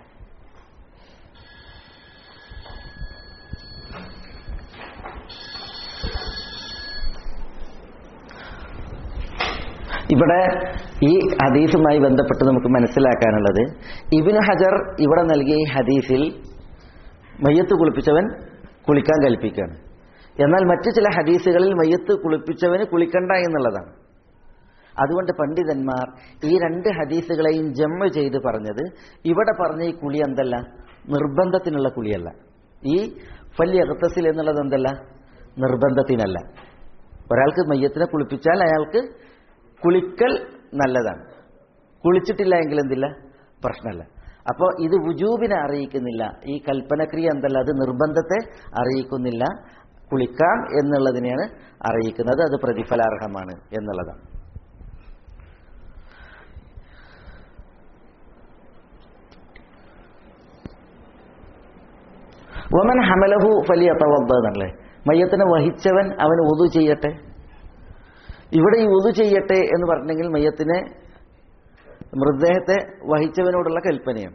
ഇവിടെ ഈ ഹദീസുമായി ബന്ധപ്പെട്ട് നമുക്ക് മനസ്സിലാക്കാനുള്ളത് ഇബിന് ഹജർ ഇവിടെ നൽകിയ ഈ ഹദീസിൽ മയ്യത്ത് കുളിപ്പിച്ചവൻ കുളിക്കാൻ കൽപ്പിക്കുകയാണ് എന്നാൽ മറ്റു ചില ഹദീസുകളിൽ മയ്യത്ത് കുളിപ്പിച്ചവന് കുളിക്കണ്ട എന്നുള്ളതാണ് അതുകൊണ്ട് പണ്ഡിതന്മാർ ഈ രണ്ട് ഹദീസുകളെയും ജമ്മ ചെയ്ത് പറഞ്ഞത് ഇവിടെ പറഞ്ഞ ഈ കുളി എന്തല്ല നിർബന്ധത്തിനുള്ള കുളിയല്ല ഈ ഫല്യ അഗത്തസിൽ എന്നുള്ളത് എന്തല്ല നിർബന്ധത്തിനല്ല ഒരാൾക്ക് മയ്യത്തിനെ കുളിപ്പിച്ചാൽ അയാൾക്ക് കുളിക്കൽ നല്ലതാണ് കുളിച്ചിട്ടില്ല എങ്കിൽ എന്തില്ല പ്രശ്നമല്ല അപ്പോൾ ഇത് വുജൂബിനെ അറിയിക്കുന്നില്ല ഈ കൽപ്പനക്രിയ എന്തല്ല അത് നിർബന്ധത്തെ അറിയിക്കുന്നില്ല കുളിക്കാം എന്നുള്ളതിനെയാണ് അറിയിക്കുന്നത് അത് പ്രതിഫലാർഹമാണ് എന്നുള്ളതാണ് വമൻ ഹമലഹു ഫലിയ തവദ്ദ എന്നല്ലേ മയ്യത്തിനെ വഹിച്ചവൻ അവൻ ഉതു ചെയ്യട്ടെ ഇവിടെ ഈ ഉതു ചെയ്യട്ടെ എന്ന് പറഞ്ഞെങ്കിൽ മയ്യത്തിനെ മൃതദേഹത്തെ വഹിച്ചവനോടുള്ള കൽപ്പനയാണ്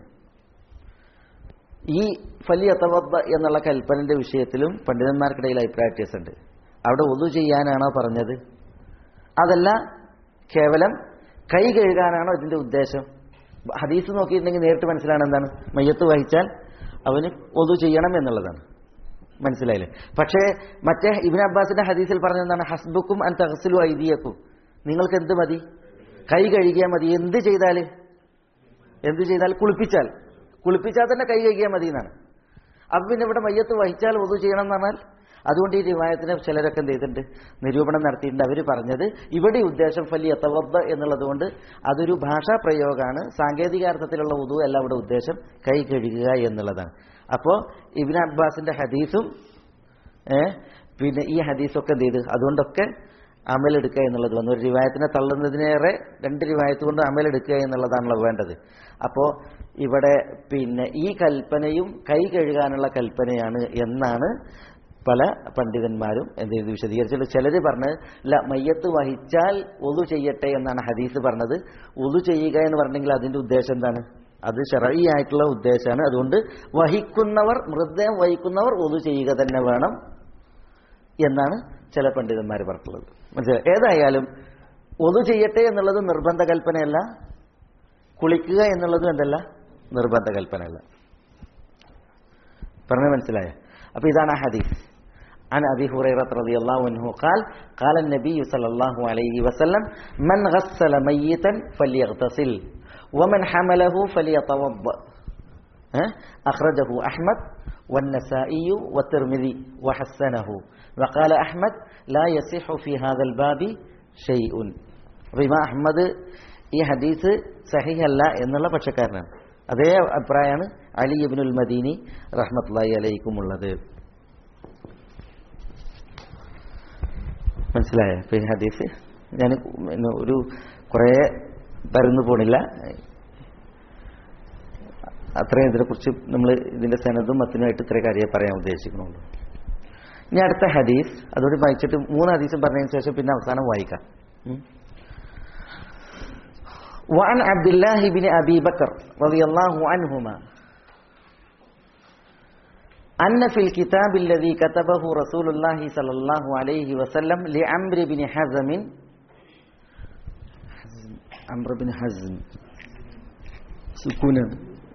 ഈ ഫലി അത്തവദ്ദ എന്നുള്ള കൽപ്പനന്റെ വിഷയത്തിലും പണ്ഡിതന്മാർക്കിടയിൽ അഭിപ്രായ വ്യത്യാസമുണ്ട് അവിടെ ഒതു ചെയ്യാനാണോ പറഞ്ഞത് അതല്ല കേവലം കൈ കഴുകാനാണോ ഇതിന്റെ ഉദ്ദേശം ഹദീസ് നോക്കിയിട്ടുണ്ടെങ്കിൽ നേരിട്ട് മനസ്സിലാണ് എന്താണ് മയ്യത്ത് വഹിച്ചാൽ അവന് ഒതു ചെയ്യണം എന്നുള്ളതാണ് മനസ്സിലായില്ലേ പക്ഷേ മറ്റേ ഇബിൻ അബ്ബാസിന്റെ ഹദീസിൽ പറഞ്ഞ എന്താണ് ഹസ്ബുക്കും അൻ തഹസിലു ഐദിയക്കും നിങ്ങൾക്ക് എന്ത് മതി കൈ കഴുകിയാൽ മതി എന്ത് ചെയ്താൽ എന്ത് ചെയ്താൽ കുളിപ്പിച്ചാൽ കുളിപ്പിച്ചാൽ തന്നെ കൈ കഴുകിയാൽ മതി എന്നാണ് അപ്പം പിന്നെ ഇവിടെ മയ്യത്ത് വഹിച്ചാൽ ഒതു ചെയ്യണം എന്ന് പറഞ്ഞാൽ അതുകൊണ്ട് ഈ റിവായത്തിന് ചിലരൊക്കെ എന്ത് ചെയ്തിട്ടുണ്ട് നിരൂപണം നടത്തിയിട്ടുണ്ട് അവർ പറഞ്ഞത് ഇവിടെ ഉദ്ദേശം ഫലി എത്തവദ്ദ എന്നുള്ളത് കൊണ്ട് അതൊരു ഭാഷാ പ്രയോഗമാണ് സാങ്കേതിക അർത്ഥത്തിലുള്ള ഉദു അല്ല ഇവിടെ ഉദ്ദേശം കൈ കഴുകുക എന്നുള്ളതാണ് അപ്പോൾ ഇബിൻ അബ്ബാസിന്റെ ഹദീസും ഏ, പിന്നെ ഈ ഹദീസൊക്കെ എന്ത് ചെയ്ത് അതുകൊണ്ടൊക്കെ അമലെടുക്കുക എന്നുള്ളത് വന്നു ഒരു റിവായത്തിനെ തള്ളുന്നതിനേറെ രണ്ട് റിവായത്ത് കൊണ്ട് അമലെടുക്കുക എന്നുള്ളതാണല്ലോ വേണ്ടത് അപ്പോൾ ഇവിടെ പിന്നെ ഈ കൽപ്പനയും കൈ കഴുകാനുള്ള കൽപ്പനയാണ് എന്നാണ് പല പണ്ഡിതന്മാരും എന്ത് ചെയ്ത് വിശദീകരിച്ചിട്ട് ചിലർ പറഞ്ഞത് അല്ല മയ്യത്ത് വഹിച്ചാൽ ഒതു ചെയ്യട്ടെ എന്നാണ് ഹദീസ് പറഞ്ഞത് ഒതു ചെയ്യുക എന്ന് പറഞ്ഞെങ്കിൽ അതിന്റെ ഉദ്ദേശം എന്താണ് അത് ഷറഈ ആയിട്ടുള്ള ഉദ്ദേശമാണ് അതുകൊണ്ട് വഹിക്കുന്നവർ മൃതദേഹം വഹിക്കുന്നവർ ഒതു ചെയ്യുക തന്നെ വേണം എന്നാണ് ചില പണ്ഡിതന്മാർ പറഞ്ഞിട്ടുള്ളത് മനസ്സിലായി ഏതായാലും ഒതു ചെയ്യട്ടെ എന്നുള്ളത് നിർബന്ധ കൽപ്പനയല്ല കുളിക്കുക എന്നുള്ളതും എന്തല്ല നിർബന്ധ കൽപ്പനയല്ല പറഞ്ഞ മനസ്സിലായ അപ്പൊ ഇതാണ് ആ ഹദീസ് عن أبي هريرة رضي الله عنه قال قال النبي صلى الله عليه وسلم من غسل ميتا فليغتسل ومن حمله فليتوضأ ها؟ أخرجه أحمد والنسائي والترمذي وحسنه وقال أحمد لا يصح في هذا الباب شيء അപ്പോൾ ഇമാം അഹമ്മദ് ഈ ഹദീസ് സഹിഹല്ല എന്നുള്ള പക്ഷക്കാരനാണ് അതേ അഭിപ്രായമാണ് അലി ഇബ്നുൽ മദീനി റഹ്മത്തുള്ളാഹി അലൈക്കുമുള്ളത് മനസ്സിലായോ ഇപ്പൊ ഈ ഹദീസ് ഞാൻ പിന്നെ ഒരു കുറേ പരന്നു പോണില്ല അത്രയും ഇതിനെക്കുറിച്ച് നമ്മൾ ഇതിന്റെ സനതും മത്തിനുമായിട്ട് ഇത്ര കാര്യം പറയാൻ ഉദ്ദേശിക്കുന്നുള്ളൂ ഇനി അടുത്ത ഹദീസ് അതോട് വായിച്ചിട്ട് മൂന്ന് ഹദീസും പറഞ്ഞതിന് ശേഷം പിന്നെ അവസാനം വായിക്കാം ഉം. وعن عبد الله بن أبي بكر رضي الله عنهما أن في الكتاب الذي كتبه رسول الله صلى الله عليه وسلم لعمرو بن حزم حزم- عمرو بن حزم سكونا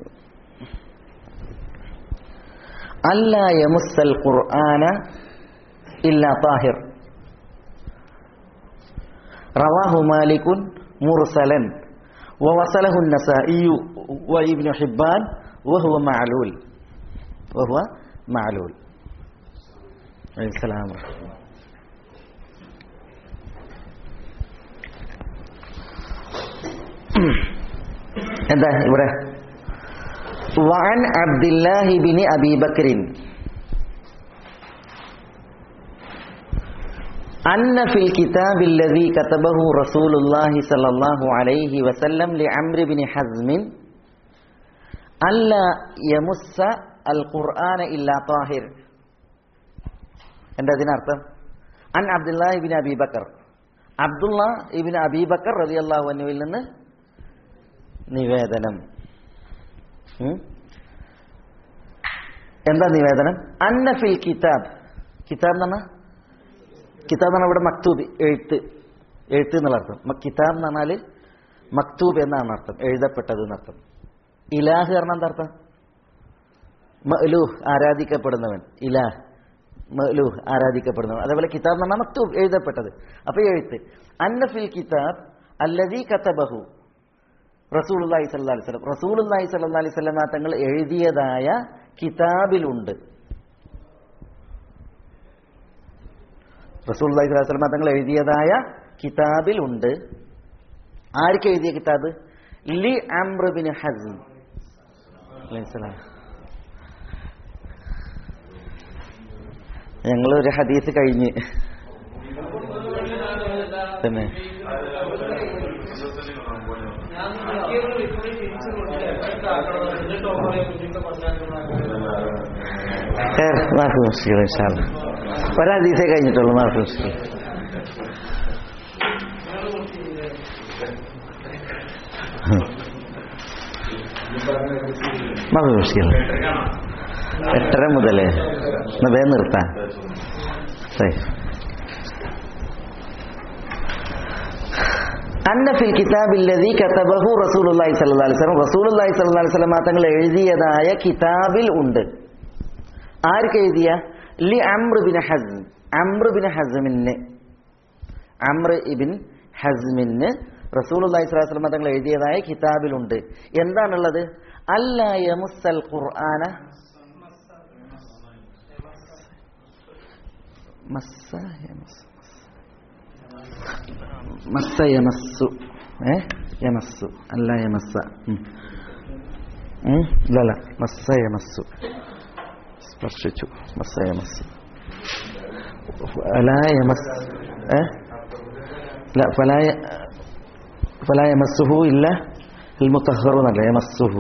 ألا يمس القرآن إلا طاهر رواه مالك مرسلا ووصله النسائي وابن حبان وهو معلول وهو معلول عليه السلام ورحمة الله. എന്താ ഇവിടെ وعن عبد الله بن أبي بكر أن في الكتاب الذي كتبه رسول الله صلى الله عليه وسلم لعمرو بن حزم ألا يمس القرآن إلا طاهر എന്താ ഇതിനർത്ഥം അൻ അബ്ദുല്ലാഹി ഇബിൻ അബി ബക്കർ അബ്ദുള്ള ഇബിൻ അബി ബക്കർ റളിയല്ലാഹു അൻഹുവിൽ നിന്ന് നിവേദനം ഉം? എന്താ നിവേദനം അന്ന ഫിൽ കിതാബ് കിതാബ് എന്ന് പറഞ്ഞാൽ കിതാബ് എന്ന് പറഞ്ഞാൽ ഇവിടെ മക്തൂബ് എഴുത്ത് എഴുത്ത് എന്നുള്ള അർത്ഥം മ- കിതാബ് എന്ന് പറഞ്ഞാൽ മക്തൂബ് എന്നാണ് അർത്ഥം എഴുതപ്പെട്ടത് എന്നർത്ഥം ഇലാഹ് പറഞ്ഞാൽ എന്താ അർത്ഥം മഅലൂഹ് ആരാധിക്കപ്പെടുന്നവൻ ഇലാഹ് മഅലൂഹ് ആരാധിക്കപ്പെടുന്നവൻ അതേപോലെ കിതാബ് എന്ന് പറഞ്ഞാൽ മക്തൂബ് എഴുതപ്പെട്ടത് അപ്പൊ ഈ എഴുത്ത് അന്ന ഫിൽ കിതാബ് അല്ലദീ കതബഹു റസൂലുള്ളാഹി സ്വല്ലല്ലാഹി അലൈഹി വസല്ലം റസൂലുള്ളാഹി സ്വല്ലല്ലാഹി അലൈഹി വസല്ലം തങ്ങൾ എഴുതിയതായ കിതാബിലുണ്ട് റസൂലുള്ളാഹി സ്വല്ലല്ലാഹി അലൈഹി വസല്ലം തങ്ങൾ എഴുതിയതായ കിതാബിലുണ്ട് ആർക്ക് എഴുതിയ കിതാബ് ലി അംർ ബിൻ ഹസ്ം അലൈഹിസ്സലാം ഞങ്ങൾ ഒരു ഹദീസ് കഴിഞ്ഞ് തന്നെ ഖൈർ, മാഫി മുസ്ലിം ഇൻഷാ അല്ലാ. ഒരു ഹദീസേ കഴിഞ്ഞിട്ടുള്ളൂ മാഫി മുസ്ലിം മാഫി മുസ്ലിം എട്ടര മുതലേ എന്നാ വേഗം നിർത്താൻ ശരി അന്ന ഫിൽ കിതാബില്ലതി കതബഹു റസൂലുള്ളാഹി സ്വല്ലല്ലാഹി അലൈഹി വസല്ലം റസൂലുള്ളാഹി സ്വല്ലല്ലാഹി അലൈഹി വസല്ലം തങ്ങൾ എഴുതിയതായ കിതാബിൽ ഉണ്ട് ആർക്ക് എഴുതിയ ലി Amr bin Hazm Amr bin ഹസ്മിന് അംർ ഇബിൻ ഹസ്മിന് റസൂലുള്ളാഹി സ്വല്ലല്ലാഹി അലൈഹി വസല്ലം തങ്ങൾ എഴുതിയതായ കിതാബിലുണ്ട് എന്താണുള്ളത് അല്ല യമുസ്സൽ ഖുർആന മസ്സ യമസ്സ മസ്സ യമസ്സു ഏ യമസ്സു അല്ല യമസ്സ ഉം. ഉം? ഇല്ലല്ല മസ്സ യമസ്സു സ്പർശിച്ചു മസ്സയമസ് ഫലായമസ് ഏ لا فلا ي... فلا يمسه إلا المطهرون لا يمسه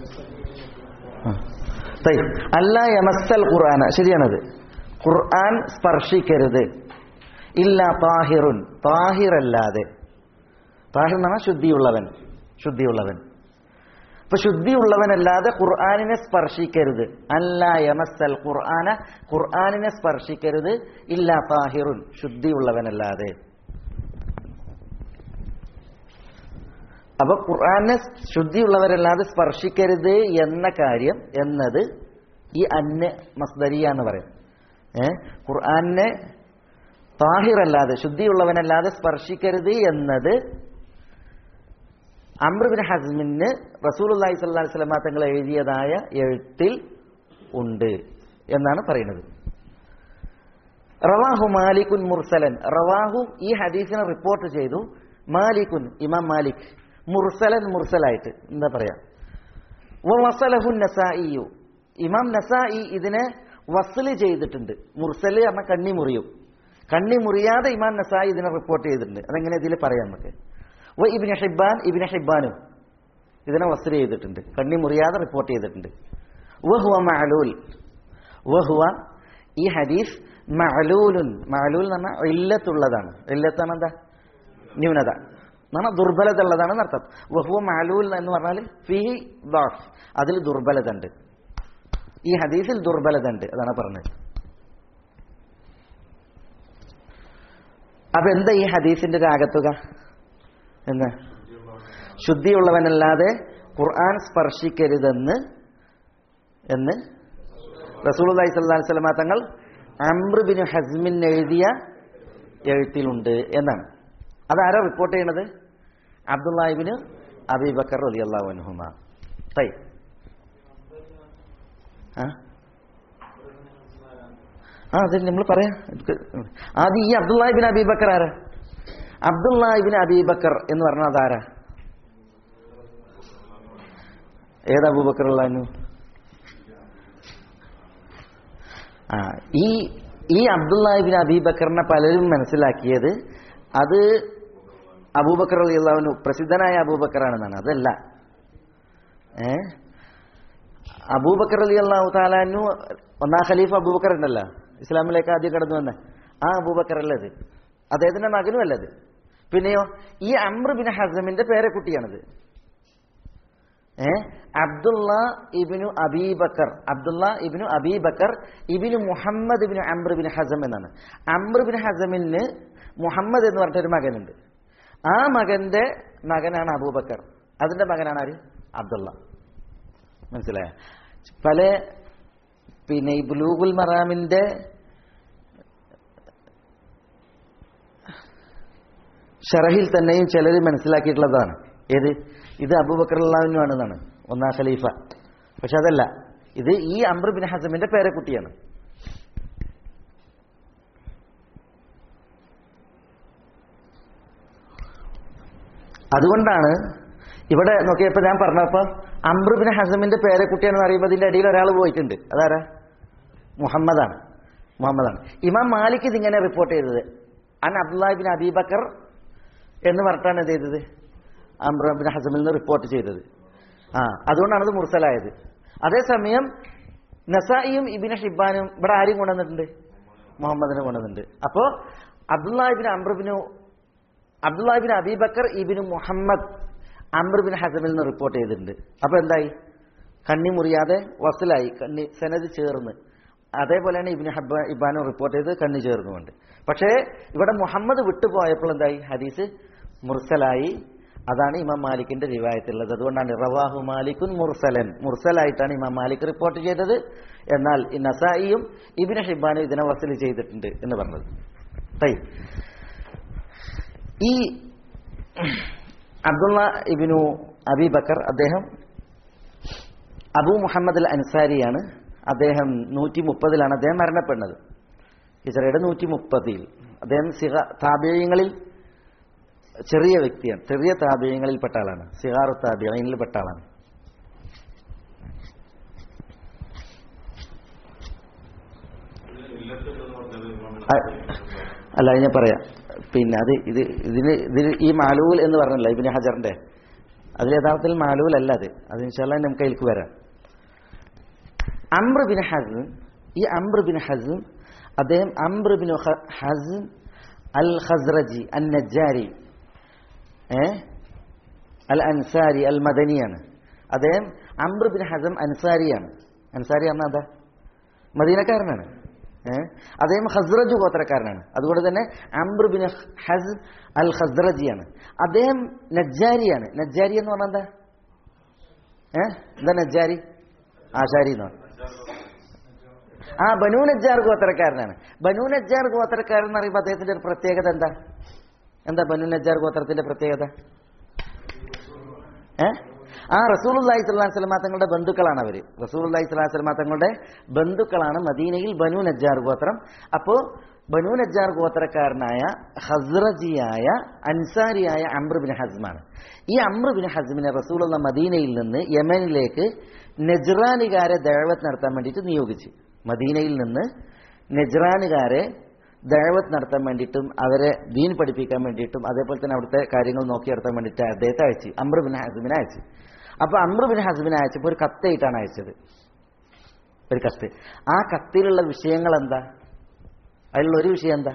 طيب അല്ല യമസ്സൽ ഖുർആന ശരിയാണത് ഖുർആൻ സ്പർശിക്കരുത് ഇല്ല താഹിറുൻ താഹിറല്ലാതെ താഹിർ എന്ന് പറഞ്ഞാൽ ശുദ്ധിയുള്ളവൻ ശുദ്ധിയുള്ളവൻ അപ്പൊ ശുദ്ധിയുള്ളവനല്ലാതെ ഖുർആാനിനെ സ്പർശിക്കരുത് അല്ല യമസ്സൽ ഖുർആന ഖുർആാനിനെ സ്പർശിക്കരുത് ഇല്ല താഹിറുൻ ശുദ്ധിയുള്ളവനല്ലാതെ അപ്പൊ ഖുർആനെ ശുദ്ധിയുള്ളവരല്ലാതെ സ്പർശിക്കരുത് എന്ന കാര്യം എന്നത് ഈ അന്ന മസ്ദരിയ എന്ന് പറയും ഏ ഖുർആനെ താഹിറല്ലാതെ ശുദ്ധിയുള്ളവനല്ലാതെ സ്പർശിക്കരുത് എന്നത് അമ്രുബിൻ ഹസ്മിന് റസൂലുല്ലാഹി സ്വല്ലല്ലാഹി അലൈഹി വസല്ലമ തങ്ങൾ എഴുതിയതായ എഴുത്തിൽ ഉണ്ട് എന്നാണ് പറയുന്നത് റവാഹു മാലിക്കുൻ മുർസലൻ റവാഹു ഈ ഹദീസിനെ റിപ്പോർട്ട് ചെയ്തു മാലിക്കുൻ ഇമാം മാലിക് മുർസലൻ മുർസലായിട്ട് എന്താ പറയാ വസലഹു നസായിയു ഇമാം നസായി ഇതിനെ വസല് ചെയ്തിട്ടുണ്ട് മുർസല് പറഞ്ഞ കണ്ണി മുറിയും കണ്ണി മുറിയാതെ ഇമാം നസായി ഇതിനെ റിപ്പോർട്ട് ചെയ്തിട്ടുണ്ട് അതെങ്ങനെ ഇതിൽ പറയാം നമുക്ക് വ ഇബിന് ഹിബാൻ ഇബിന് ഹിബാനും ഇതിനെ വസല് ചെയ്തിട്ടുണ്ട് കണ്ണി മുറിയാതെ റിപ്പോർട്ട് ചെയ്തിട്ടുണ്ട് വഹുവ മഅലൂൽ വഹുവ ഈ ഹദീസ് മഅലൂലുൻ മഅലൂൽ എന്ന് പറഞ്ഞാൽ ഇല്ലത്തുള്ളതാണ് ഇല്ലത്താണ് എന്താ ന്യൂനത എന്നാണ് ദുർബലത ഉള്ളതാണെന്ന് അർത്ഥം വഹുവ മാലൂൽ എന്ന് പറഞ്ഞാൽ ഫിഹി ദാഫ് അതിൽ ദുർബലത ഉണ്ട് ഈ ഹദീസിൽ ദുർബലത ഉണ്ട് അതാണ് പറഞ്ഞത് അപ്പൊ എന്താ ഈ ഹദീസിന്റെ രാഗത്തുക എന്ന് ശുദ്ധിയുള്ളവനല്ലാതെ ഖുർആൻ സ്പർശിക്കരുതെന്ന് എന്ന് റസൂലി സ്വല്ലി സ്വലമ തങ്ങൾ അമ്രുബിന് ഹസ്മിൻ എഴുതിയ എഴുത്തിലുണ്ട് എന്നാണ് അതാരാ റിപ്പോർട്ട് ചെയ്യണത് അബ്ദുല്ലാഹിബിന് അബീബക്കർ അലി അള്ളാഹു അനുഹുമ തൈ ആ ആ അതെ നമ്മൾ പറയാം ആദ്യം ഈ അബ്ദുല്ലാഹിബിൻ അബീബക്കർ ആരാ അബ്ദുല്ലാഹിബിൻ അബീബക്കർ എന്ന് പറഞ്ഞാൽ അതാരാ ഏതാ അബൂബക്കർ ഉള്ളു ആ ഈ ഈ അബ്ദുല്ലാഹിബിൻ അബീബക്കറിനെ പലരും മനസ്സിലാക്കിയത് അത് അബൂബക്കർ അലി അള്ളാഹുനു പ്രസിദ്ധനായ അബൂബക്കറാണെന്നാണ് അതല്ല ഏ അബൂബക്കർ അലി അള്ളാഹു താലാനു ഒന്നാം ഖലീഫ് അബൂബക്കർ ഉണ്ടല്ലോ ഇസ്ലാമിലേക്ക് ആദ്യം കടന്നു വന്ന ആ അബൂബക്കർ അല്ലത് അദ്ദേഹത്തിന്റെ മകനും അല്ലത് പിന്നെയോ ഈ അമ്ര ബിൻ ഹസമിന്റെ പേരക്കുട്ടിയാണിത് ഏ അബ്ദുള്ള ഇബിനു അബീബക്കർ അബ്ദുള്ള ഇബിനു അബീബക്കർ ഇബിനു മുഹമ്മദ് ഇബിനു അമ്ര ബിൻ ഹസം എന്നാണ് അമ്ര ബിൻ ഹസമിന് മുഹമ്മദ് എന്ന് പറഞ്ഞിട്ടൊരു മകനുണ്ട് ആ മകന്റെ മകനാണ് അബൂബക്കർ അതിന്റെ മകനാണ് ആര് അബ്ദുള്ള മനസ്സിലായ പല പിന്നെ ഈ ബുലൂഗുൽ മറാമിന്റെ ഷറഹിൽ തന്നെയും ചിലർ മനസ്സിലാക്കിയിട്ടുള്ളതാണ് ഏത് ഇത് അബൂബക്കർ അള്ളാഹുവിനുമാണെന്നാണ് ഒന്നാം ഖലീഫ പക്ഷെ അതല്ല ഇത് ഈ അമ്ര ബിൻ ഹസമിന്റെ പേരക്കുട്ടിയാണ് അതുകൊണ്ടാണ് ഇവിടെ നോക്കിയപ്പോൾ ഞാൻ പറഞ്ഞപ്പോൾ അമ്രുബിൻ ഹസമിന്റെ പേരക്കുട്ടിയാണെന്ന് അറിയുമ്പോൾ അതിന്റെ അടിയിൽ ഒരാൾ പോയിട്ടുണ്ട് അതാരാ മുഹമ്മദാണ് മുഹമ്മദാണ് ഇമാം മാലിക് ഇതിങ്ങനെ റിപ്പോർട്ട് ചെയ്തത് അൻ അബ്ദുല്ലാഹിബിൻ അബീബക്കർ എന്ന് പറഞ്ഞിട്ടാണ് എന്ത് ചെയ്തത് അമ്രുബിൻ ഹസമിൽ നിന്ന് റിപ്പോർട്ട് ചെയ്തത് ആ അതുകൊണ്ടാണ് ഇത് മുർസലായത് അതേസമയം നസായിയും ഇബിന് ഷിബാനും ഇവിടെ ആരും കൊണ്ടുവന്നിട്ടുണ്ട് മുഹമ്മദിനെ കൊണ്ടുവന്നിട്ടുണ്ട് അപ്പോൾ അബ്ദുല്ലാഹിബിൻ അമ്രുബിനു അബ്ദുല്ലാഹിബിൻ അബീബക്കർ ഇബിന് മുഹമ്മദ് അമ്രുബിൻ ഹസമിൽ നിന്ന് റിപ്പോർട്ട് ചെയ്തിട്ടുണ്ട് അപ്പൊ എന്തായി കണ്ണി മുറിയാതെ വസലായി കണ്ണി സനത് ചേർന്ന് അതേപോലെയാണ് ഇബിന് ഹബ്ബ ഇബാനും റിപ്പോർട്ട് ചെയ്ത് കണ്ണി ചേർന്നുകൊണ്ട് പക്ഷേ ഇവിടെ മുഹമ്മദ് വിട്ടുപോയപ്പോൾ എന്തായി ഹദീസ് മുർസലായി അതാണ് ഇമാം മാലിക്കിന്റെ റിവായത്തുള്ളത് അതുകൊണ്ടാണ് റവാഹു മാലിക്കുൻ മുർസലൻ മുർസലായിട്ടാണ് ഇമാം മാലിക് റിപ്പോർട്ട് ചെയ്തത് എന്നാൽ ഈ നസായിയും ഇബിന് ഹിബാനും ഇതിനെ വസൽ ചെയ്തിട്ടുണ്ട് എന്ന് പറഞ്ഞത് തൈ ഈ അബ്ദുള്ള ഇബിനു അബി ബക്കർ അദ്ദേഹം അബു മുഹമ്മദ് അൽ അൻസാരിയാണ് അദ്ദേഹം നൂറ്റി മുപ്പതിലാണ് അദ്ദേഹം മരണപ്പെടുന്നത് ഹിജറയുടെ നൂറ്റി മുപ്പതിൽ അദ്ദേഹം സിഹ താപേയങ്ങളിൽ ചെറിയ വ്യക്തിയാണ് ചെറിയ താപേയങ്ങളിൽ പെട്ട ആളാണ് സിഹാറു താപേയങ്ങളിൽ പെട്ട ആളാണ് അ- അല്ല അത് ഞാൻ പറയാം പിന്നെ അത് ഇത് ഇതിന് ഇതിന് ഈ മാലൂൽ എന്ന് പറഞ്ഞല്ലോ ഇബിന് ഹജറിന്റെ അതിൽ യഥാർത്ഥത്തിൽ മാലൂൽ അല്ല അത് അത് ഇൻഷാല്ല നമുക്ക് അതിലേക്ക് വരാം അംർ ബിൻ ഹസും ഈ അംർ ബിൻ ഹസും അദ്ദേഹം അംർ ബിൻ ഹ- ഹസും അൽ ഖസ്റജി അൽ നജ്ജാരി ഏ അൽ അൻസാരി അൽ മദനിയാണ് അദ്ദേഹം അംർ ബിൻ ഹസം അൻസാരിയാണ് അൻസാരി പറഞ്ഞാൽ എന്താ മദീനക്കാരനാണ് ഏ അദ്ദേഹം ഹസ്റജ് ഗോത്രക്കാരനാണ് അതുകൊണ്ട് തന്നെ അംർ ബിൻ ഹസ് അൽ ഖസ്റജിയാണ് അദ്ദേഹം നജ്ജാരിയാണ് നജ്ജാരി എന്ന് പറഞ്ഞാൽ എന്താ ഏ എന്താ നജ്ജാരി ആശാരി എന്ന് പറഞ്ഞാൽ ആ ബനൂ നജ്ജാർ ഗോത്രക്കാരനാണ് ബനൂ നജ്ജാർ ഗോത്രക്കാരൻ എന്ന് പറയുമ്പോൾ അദ്ദേഹത്തിന്റെ ഒരു പ്രത്യേകത എന്താ എന്താ ബനൂ നജ്ജാർ ഗോത്രത്തിന്റെ പ്രത്യേകത ഏ ആ റസൂൽ അള്ളാഹി സ്വലാഹു സ്വലമ തങ്ങളുടെ ബന്ധുക്കളാണ് അവര് റസൂൽ അള്ളാഹി സ്വലാഹു സ്വലമ തങ്ങളുടെ ബന്ധുക്കളാണ് മദീനയിൽ ബനു നജ്ജാർ ഗോത്രം അപ്പോ ബനു നജ്ജാർ ഗോത്രക്കാരനായ ഹസ്റജിയായ അൻസാരിയായ അമ്ര ബിൻ ഹസ്മാണ് ഈ അമ്ര ബിൻ ഹസ്മിനെ റസൂലുള്ള മദീനയിൽ നിന്ന് യമനിലേക്ക് നെജ്റാനുകാരെ ദഴവത്ത് നടത്താൻ വേണ്ടിയിട്ട് നിയോഗിച്ചു മദീനയിൽ നിന്ന് നെജ്റാനുകാരെ ദഴവത്ത് നടത്താൻ വേണ്ടിയിട്ടും അവരെ ദീൻ പഠിപ്പിക്കാൻ വേണ്ടിയിട്ടും അതേപോലെ തന്നെ അവിടുത്തെ കാര്യങ്ങൾ നോക്കിയെടുത്താൻ വേണ്ടിയിട്ട് അദ്ദേഹത്തെ അയച്ചു അമ്ര ബിൻ ഹസ്മിനെ അയച്ചു അപ്പൊ അമ്ര ബിൻ ഹസ്മിനെ അയച്ചപ്പോൾ ഒരു കത്തായിട്ടാണ് അയച്ചത് ഒരു കത്ത് ആ കത്തിലുള്ള വിഷയങ്ങൾ എന്താ അതിലുള്ള ഒരു വിഷയം എന്താ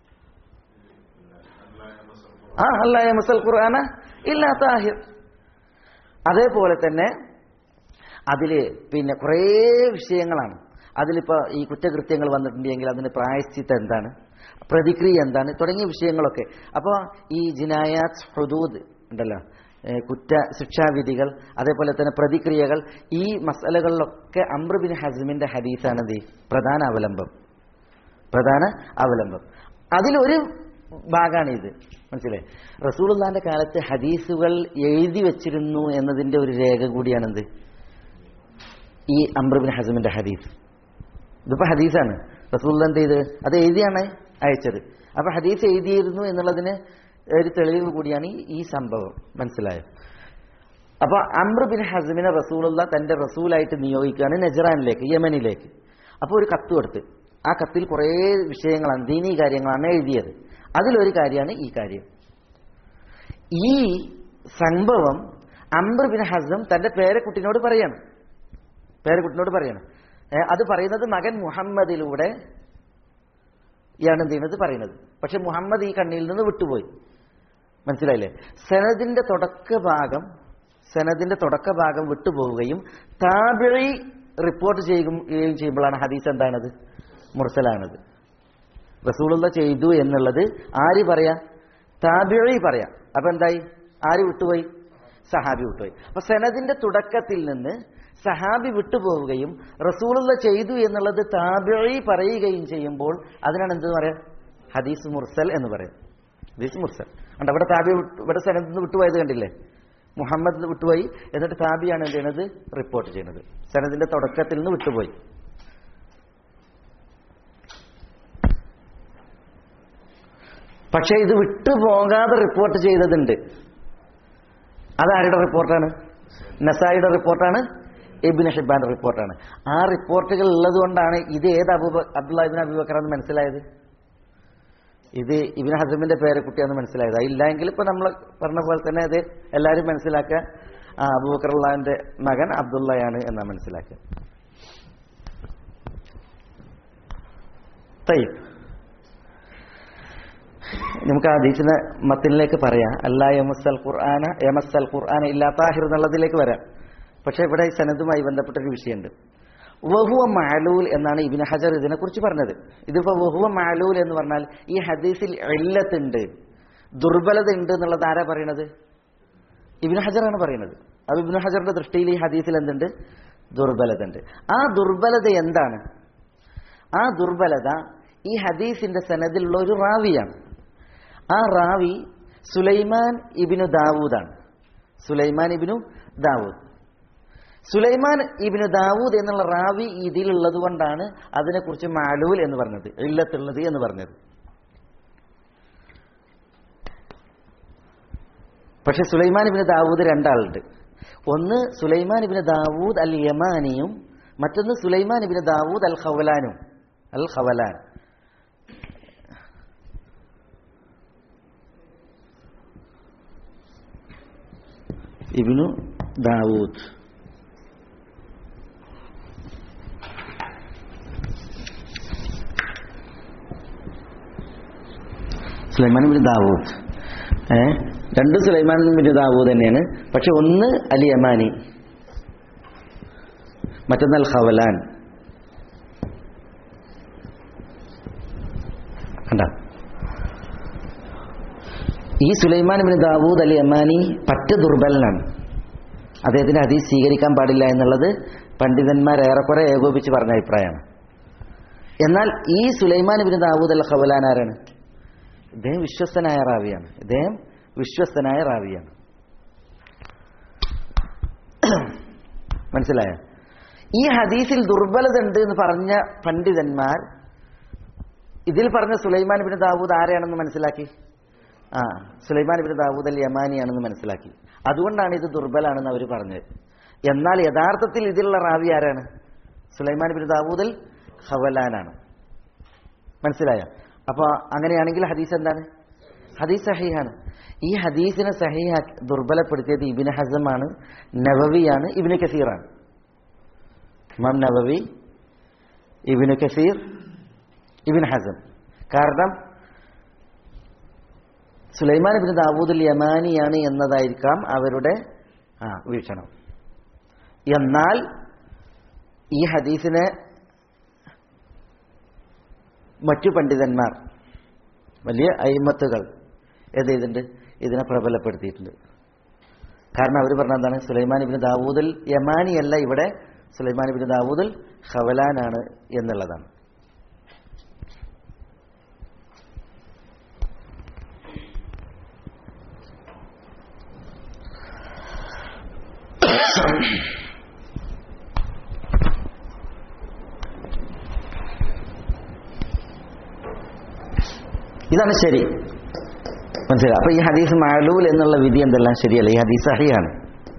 ആ അല്ല മുസൽ ഖുർആന ഇല്ല താഹിർ അതേപോലെ തന്നെ അതില് പിന്നെ കുറേ വിഷയങ്ങളാണ് അതിലിപ്പോ ഈ കുറ്റകൃത്യങ്ങൾ വന്നിട്ടുണ്ടെങ്കിൽ അതിന് പ്രായശ്ചിത്തം എന്താണ് പ്രതിക്രിയ എന്താണ് തുടങ്ങിയ വിഷയങ്ങളൊക്കെ അപ്പോൾ ഈ ജിനായാത്ത് ഹുദൂദ് ഉണ്ടല്ലോ ഏ, കുറ്റ ശിക്ഷാവിധികൾ അതേപോലെ തന്നെ പ്രതിക്രിയകൾ ഈ മസലകളിലൊക്കെ അമ്രുബിൻ ഹസ്മിന്റെ ഹദീസാണ് എന്ത് പ്രധാന അവലംബം പ്രധാന അവലംബം അതിലൊരു ഭാഗമാണ് ഇത് മനസ്സിലായി റസൂലുള്ളാന്റെ കാലത്ത് ഹദീസുകൾ എഴുതി വെച്ചിരുന്നു എന്നതിന്റെ ഒരു രേഖ കൂടിയാണെന്ത് ഈ അമ്രുബിൻ ഹസമിന്റെ ഹദീസ് ഇതിപ്പോ ഹദീസാണ് റസൂൽ എന്ത് ചെയ്ത് അത് എഴുതിയാണ് അയച്ചത് അപ്പൊ ഹദീസ് എഴുതിയിരുന്നു എന്നുള്ളതിന് ഒരു തെളിവ് കൂടിയാണ് ഈ- ഈ സംഭവം മനസ്സിലായോ അപ്പൊ അമ്ര ബിൻ ഹസമിനെ റസൂലുള്ള തന്റെ റസൂലായിട്ട് നിയോഗിക്കുകയാണ് നജറാനിലേക്ക് യമനിലേക്ക് അപ്പോൾ ഒരു കത്ത് കൊടുത്ത് ആ കത്തിൽ കുറേ വിഷയങ്ങളാണ് ദീനീ കാര്യങ്ങളാണ് എഴുതിയത് അതിലൊരു കാര്യമാണ് ഈ കാര്യം ഈ സംഭവം അംബർ ബിൻ ഹസം തന്റെ പേരക്കുട്ടിനോട് പറയാണ് പേരക്കുട്ടിനോട് പറയാണ് ഏ, അത് പറയുന്നത് മകൻ മുഹമ്മദിലൂടെ ഇയാണ് എന്ത് ചെയ്യുന്നത് പറയുന്നത് പക്ഷെ മുഹമ്മദ് ഈ കണ്ണിൽ നിന്ന് വിട്ടുപോയി മനസ്സിലായില്ലേ സനദിന്റെ തുടക്ക ഭാഗം സനദിന്റെ തുടക്ക ഭാഗം വിട്ടുപോവുകയും താബിഴി റിപ്പോർട്ട് ചെയ്യുകയും ചെയ്യുമ്പോഴാണ് ഹദീസ് എന്താണത് മുർസലാണത് റസൂലുള്ള ചെയ്തു എന്നുള്ളത് ആര് പറയാ താബിഴി പറയാം അപ്പൊ എന്തായി ആര് വിട്ടുപോയി സഹാബി വിട്ടുപോയി അപ്പൊ സനദിന്റെ തുടക്കത്തിൽ നിന്ന് സഹാബി വിട്ടുപോവുകയും റസൂലുള്ള ചെയ്തു എന്നുള്ളത് താബിഴി പറയുകയും ചെയ്യുമ്പോൾ അതിനാണ് എന്ത് പറയാ ഹദീസ് മുർസൽ എന്ന് പറയും ഹദീസ് മുർസൽ ഉണ്ട് അവിടെ താബി വിട്ടു- ഇവിടെ സനദിൽ നിന്ന് വിട്ടുപോയത് കണ്ടില്ലേ മുഹമ്മദ് വിട്ടുപോയി എന്നിട്ട് താബിയാണ് എന്ത് ചെയ്യുന്നത് റിപ്പോർട്ട് ചെയ്യുന്നത് സനദിന്റെ തുടക്കത്തിൽ നിന്ന് വിട്ടുപോയി പക്ഷെ ഇത് വിട്ടുപോകാതെ റിപ്പോർട്ട് ചെയ്തതുണ്ട് അതാരുടെ റിപ്പോർട്ടാണ് നസായിയുടെ റിപ്പോർട്ടാണ് ഇബിൻ ഹിബാന്റെ റിപ്പോർട്ടാണ് ആ റിപ്പോർട്ടുകൾ ഉള്ളത് കൊണ്ടാണ് ഇത് ഏത് അബൂബ അബ്ദുല്ലാഹിബിൻ അബൂബക്കറാന്ന് മനസ്സിലായത് ഇത് ഇബിൻ ഹസമിന്റെ പേരക്കുട്ടിയാന്ന് മനസ്സിലായത് ഇല്ലെങ്കിൽ ഇപ്പൊ നമ്മൾ പറഞ്ഞ പോലെ തന്നെ അത് എല്ലാവരും മനസ്സിലാക്കുക ആ അബൂബക്കറുള്ളാന്റെ മകൻ അബ്ദുള്ളയാണ് എന്നാ മനസ്സിലാക്കുക തയ്യ് നമുക്ക് ഹദീസിനെ മത്തിനിലേക്ക് പറയാം അല്ല യമസൽ ഖുർആന യമസൽ ഖുർആന ഇല്ലാ താഹിർ എന്നുള്ളതിലേക്ക് വരാം പക്ഷെ ഇവിടെ ഈ സനദുമായി ബന്ധപ്പെട്ട ഒരു വിഷയമുണ്ട് വഹുവ മാലൂൽ എന്നാണ് ഇബിൻ ഹജർ ഇതിനെക്കുറിച്ച് പറഞ്ഞത് ഇതിപ്പോ വഹുവ മാലൂൽ എന്ന് പറഞ്ഞാൽ ഈ ഹദീസിൽ എല്ലത്തുണ്ട് ദുർബലത ഉണ്ട് എന്നുള്ളത് ആരാ പറയണത് ഇബിൻ ഹജറാണ് പറയുന്നത് അപ്പൊ ഇബിൻ ഹജറിന്റെ ദൃഷ്ടിയിൽ ഈ ഹദീസിൽ എന്തുണ്ട് ദുർബലത ഉണ്ട് ആ ദുർബലത എന്താണ് ആ ദുർബലത ഈ ഹദീസിന്റെ സനദിലുള്ള ഒരു റാവിയാണ് ആ റാവി സുലൈമാൻ ഇബിനു ദാവൂദാണ് സുലൈമാൻ ഇബിനു ദാവൂദ് സുലൈമാൻ ഇബിനു ദാവൂദ് എന്നുള്ള റാവി ഇതിലുള്ളത് കൊണ്ടാണ് അതിനെക്കുറിച്ച് മാലൂൽ എന്ന് പറഞ്ഞത് ഇല്ലത്തുള്ളത് എന്ന് പറഞ്ഞത് പക്ഷെ സുലൈമാൻ ഇബിന് ദാവൂദ് രണ്ടാളുണ്ട് ഒന്ന് സുലൈമാൻ ഇബിന് ദാവൂദ് അൽ യമാനിയും മറ്റൊന്ന് സുലൈമാൻ ഇബിന് ദാവൂദ് അൽ ഖൗലാനും al Khawlan ibn Dawood Sulaiman bin Dawood ഏ രണ്ട് സുലൈമാൻ ബിൻ ദാവൂദ് തന്നെയാണ് പക്ഷെ ഒന്ന് അൽ യമാനി മറ്റൊന്ന് അൽ ഖവലാൻ കണ്ട ഈ Sulaiman bin Dawood al Yamani പറ്റ ദുർബലനാണ് അദ്ദേഹത്തിന്റെ ഹദീസ് സ്വീകരിക്കാൻ പാടില്ല എന്നുള്ളത് പണ്ഡിതന്മാർ ഏറെക്കുറെ ഏകോപിച്ച് പറഞ്ഞ അഭിപ്രായമാണ് എന്നാൽ ഈ Sulaiman bin Dawood al Khawlan ആരാണ് ഇദ്ദേഹം വിശ്വസ്തനായ റാവിയാണ് ഇദ്ദേഹം വിശ്വസ്തനായ റാവിയാണ് മനസ്സിലായോ ഈ ഹദീസിൽ ദുർബലത ഉണ്ട് എന്ന് പറഞ്ഞ പണ്ഡിതന്മാർ ഇതിൽ പറഞ്ഞ സുലൈമാൻ ബിൻ ദാവൂദ് ആരെയാണെന്ന് മനസ്സിലാക്കി ആ സുലൈമാൻ ബിൻ ദാവൂദ് അൽ യമാനിയാണെന്ന് മനസ്സിലാക്കി അതുകൊണ്ടാണ് ഇത് ദുർബലാണെന്ന് അവർ പറഞ്ഞത് എന്നാൽ യഥാർത്ഥത്തിൽ ഇതിലുള്ള റാവി ആരാണ് സുലൈമാൻ ബിൻ ദാവൂദ് അൽ ഖവലാനാണ് മനസ്സിലായോ അപ്പോൾ അങ്ങനെയാണെങ്കിൽ ഹദീസ് എന്താണ് ഹദീസ് സഹീഹാണ് ഈ ഹദീസിനെ സഹീഹ ദുർബലപ്പെടുത്തിയത് ഇബിന് ഹസമാണ് നവവിയാണ് ഇബിന് കസീറാണ് ഇമാം നവവി ഇബിന് കസീർ ഇബിൻ ഹസം കാരണം സുലൈമാൻ ഇബിൻ ദാവൂദുൽ യമാനിയാണ് എന്നതായിരിക്കാം അവരുടെ ആ വീക്ഷണം എന്നാൽ ഈ ഹദീസിനെ മറ്റു പണ്ഡിതന്മാർ വലിയ അയിമത്തുകൾ ഏത് ചെയ്തിട്ടുണ്ട് ഇതിനെ പ്രബലപ്പെടുത്തിയിട്ടുണ്ട് കാരണം അവർ പറഞ്ഞ എന്താണ് സുലൈമാൻ ഇബിന് ദാവൂദുൽ യമാനിയല്ല ഇവിടെ സുലൈമാൻ ഇബിന് ദാവൂദുൽ ഖവലാനാണ് എന്നുള്ളതാണ് ഇതാണ് ശരി മനസ്സിലായി അപ്പൊ ഈ ഹദീസ് മാലൂൽ എന്നുള്ള വിധി എന്തെല്ലാം ശരിയല്ല ഈ ഹദീസ് സഹിയാണ്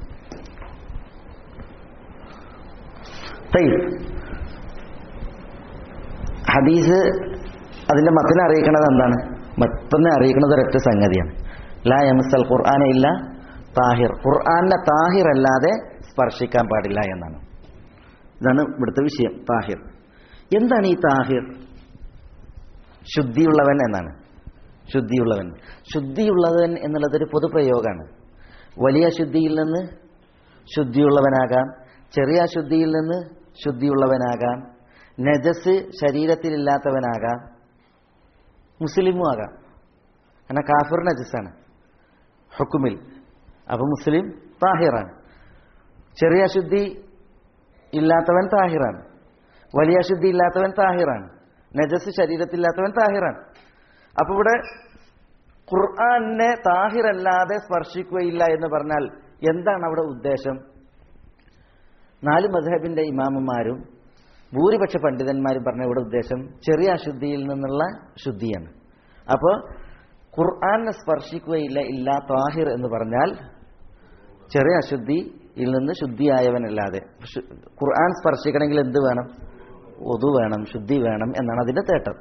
ഹദീസ് അതിന്റെ മത്തിനെ അറിയിക്കുന്നത് എന്താണ് മത്തിനെ അറിയിക്കുന്നത് ഒരൊറ്റ സംഗതിയാണ് ലാ യമസൽ ഖുർആാന ഇല്ല താഹിർ ഖുർആാനെ താഹിർ അല്ലാതെ സ്പർശിക്കാൻ പാടില്ല എന്നാണ് ഇതാണ് ഇവിടുത്തെ വിഷയം താഹിർ എന്താണ് ഈ താഹിർ ശുദ്ധിയുള്ളവൻ എന്നാണ് ശുദ്ധിയുള്ളവൻ ശുദ്ധിയുള്ളവൻ എന്നുള്ളതൊരു പൊതുപ്രയോഗമാണ് വലിയ ശുദ്ധിയിൽ നിന്ന് ശുദ്ധിയുള്ളവനാകാം ചെറിയ അശുദ്ധിയിൽ നിന്ന് ശുദ്ധിയുള്ളവനാകാം നജസ് ശരീരത്തിലില്ലാത്തവനാകാം മുസ്ലിമും ആകാം കാരണം കാഫിർ നജസ്സാണ് ഹുക്കുമിൽ അപ്പൊ മുസ്ലിം താഹിറാണ് ചെറിയ അശുദ്ധി ഇല്ലാത്തവൻ താഹിറാണ് വലിയ അശുദ്ധി ഇല്ലാത്തവൻ താഹിറാണ് നജസ് ശരീരത്തില്ലാത്തവൻ താഹിറാണ് അപ്പൊ ഇവിടെ ഖുർആാനെ താഹിറല്ലാതെ സ്പർശിക്കുകയില്ല എന്ന് പറഞ്ഞാൽ എന്താണ് അവിടെ ഉദ്ദേശം നാല് മധഹബിന്റെ ഇമാമന്മാരും ഭൂരിപക്ഷ പണ്ഡിതന്മാരും പറഞ്ഞ ഇവിടെ ഉദ്ദേശം ചെറിയ അശുദ്ധിയിൽ നിന്നുള്ള ശുദ്ധിയാണ് അപ്പോൾ ഖുർആാനെ സ്പർശിക്കുകയില്ല ഇല്ല താഹിർ എന്ന് പറഞ്ഞാൽ ചെറിയ അശുദ്ധിയിൽ നിന്ന് ശുദ്ധിയായവനല്ലാതെ ഖുർആൻ സ്പർശിക്കണമെങ്കിൽ എന്ത് വേണം ഒതു വേണം ശുദ്ധി വേണം എന്നാണ് അതിന്റെ തേട്ടം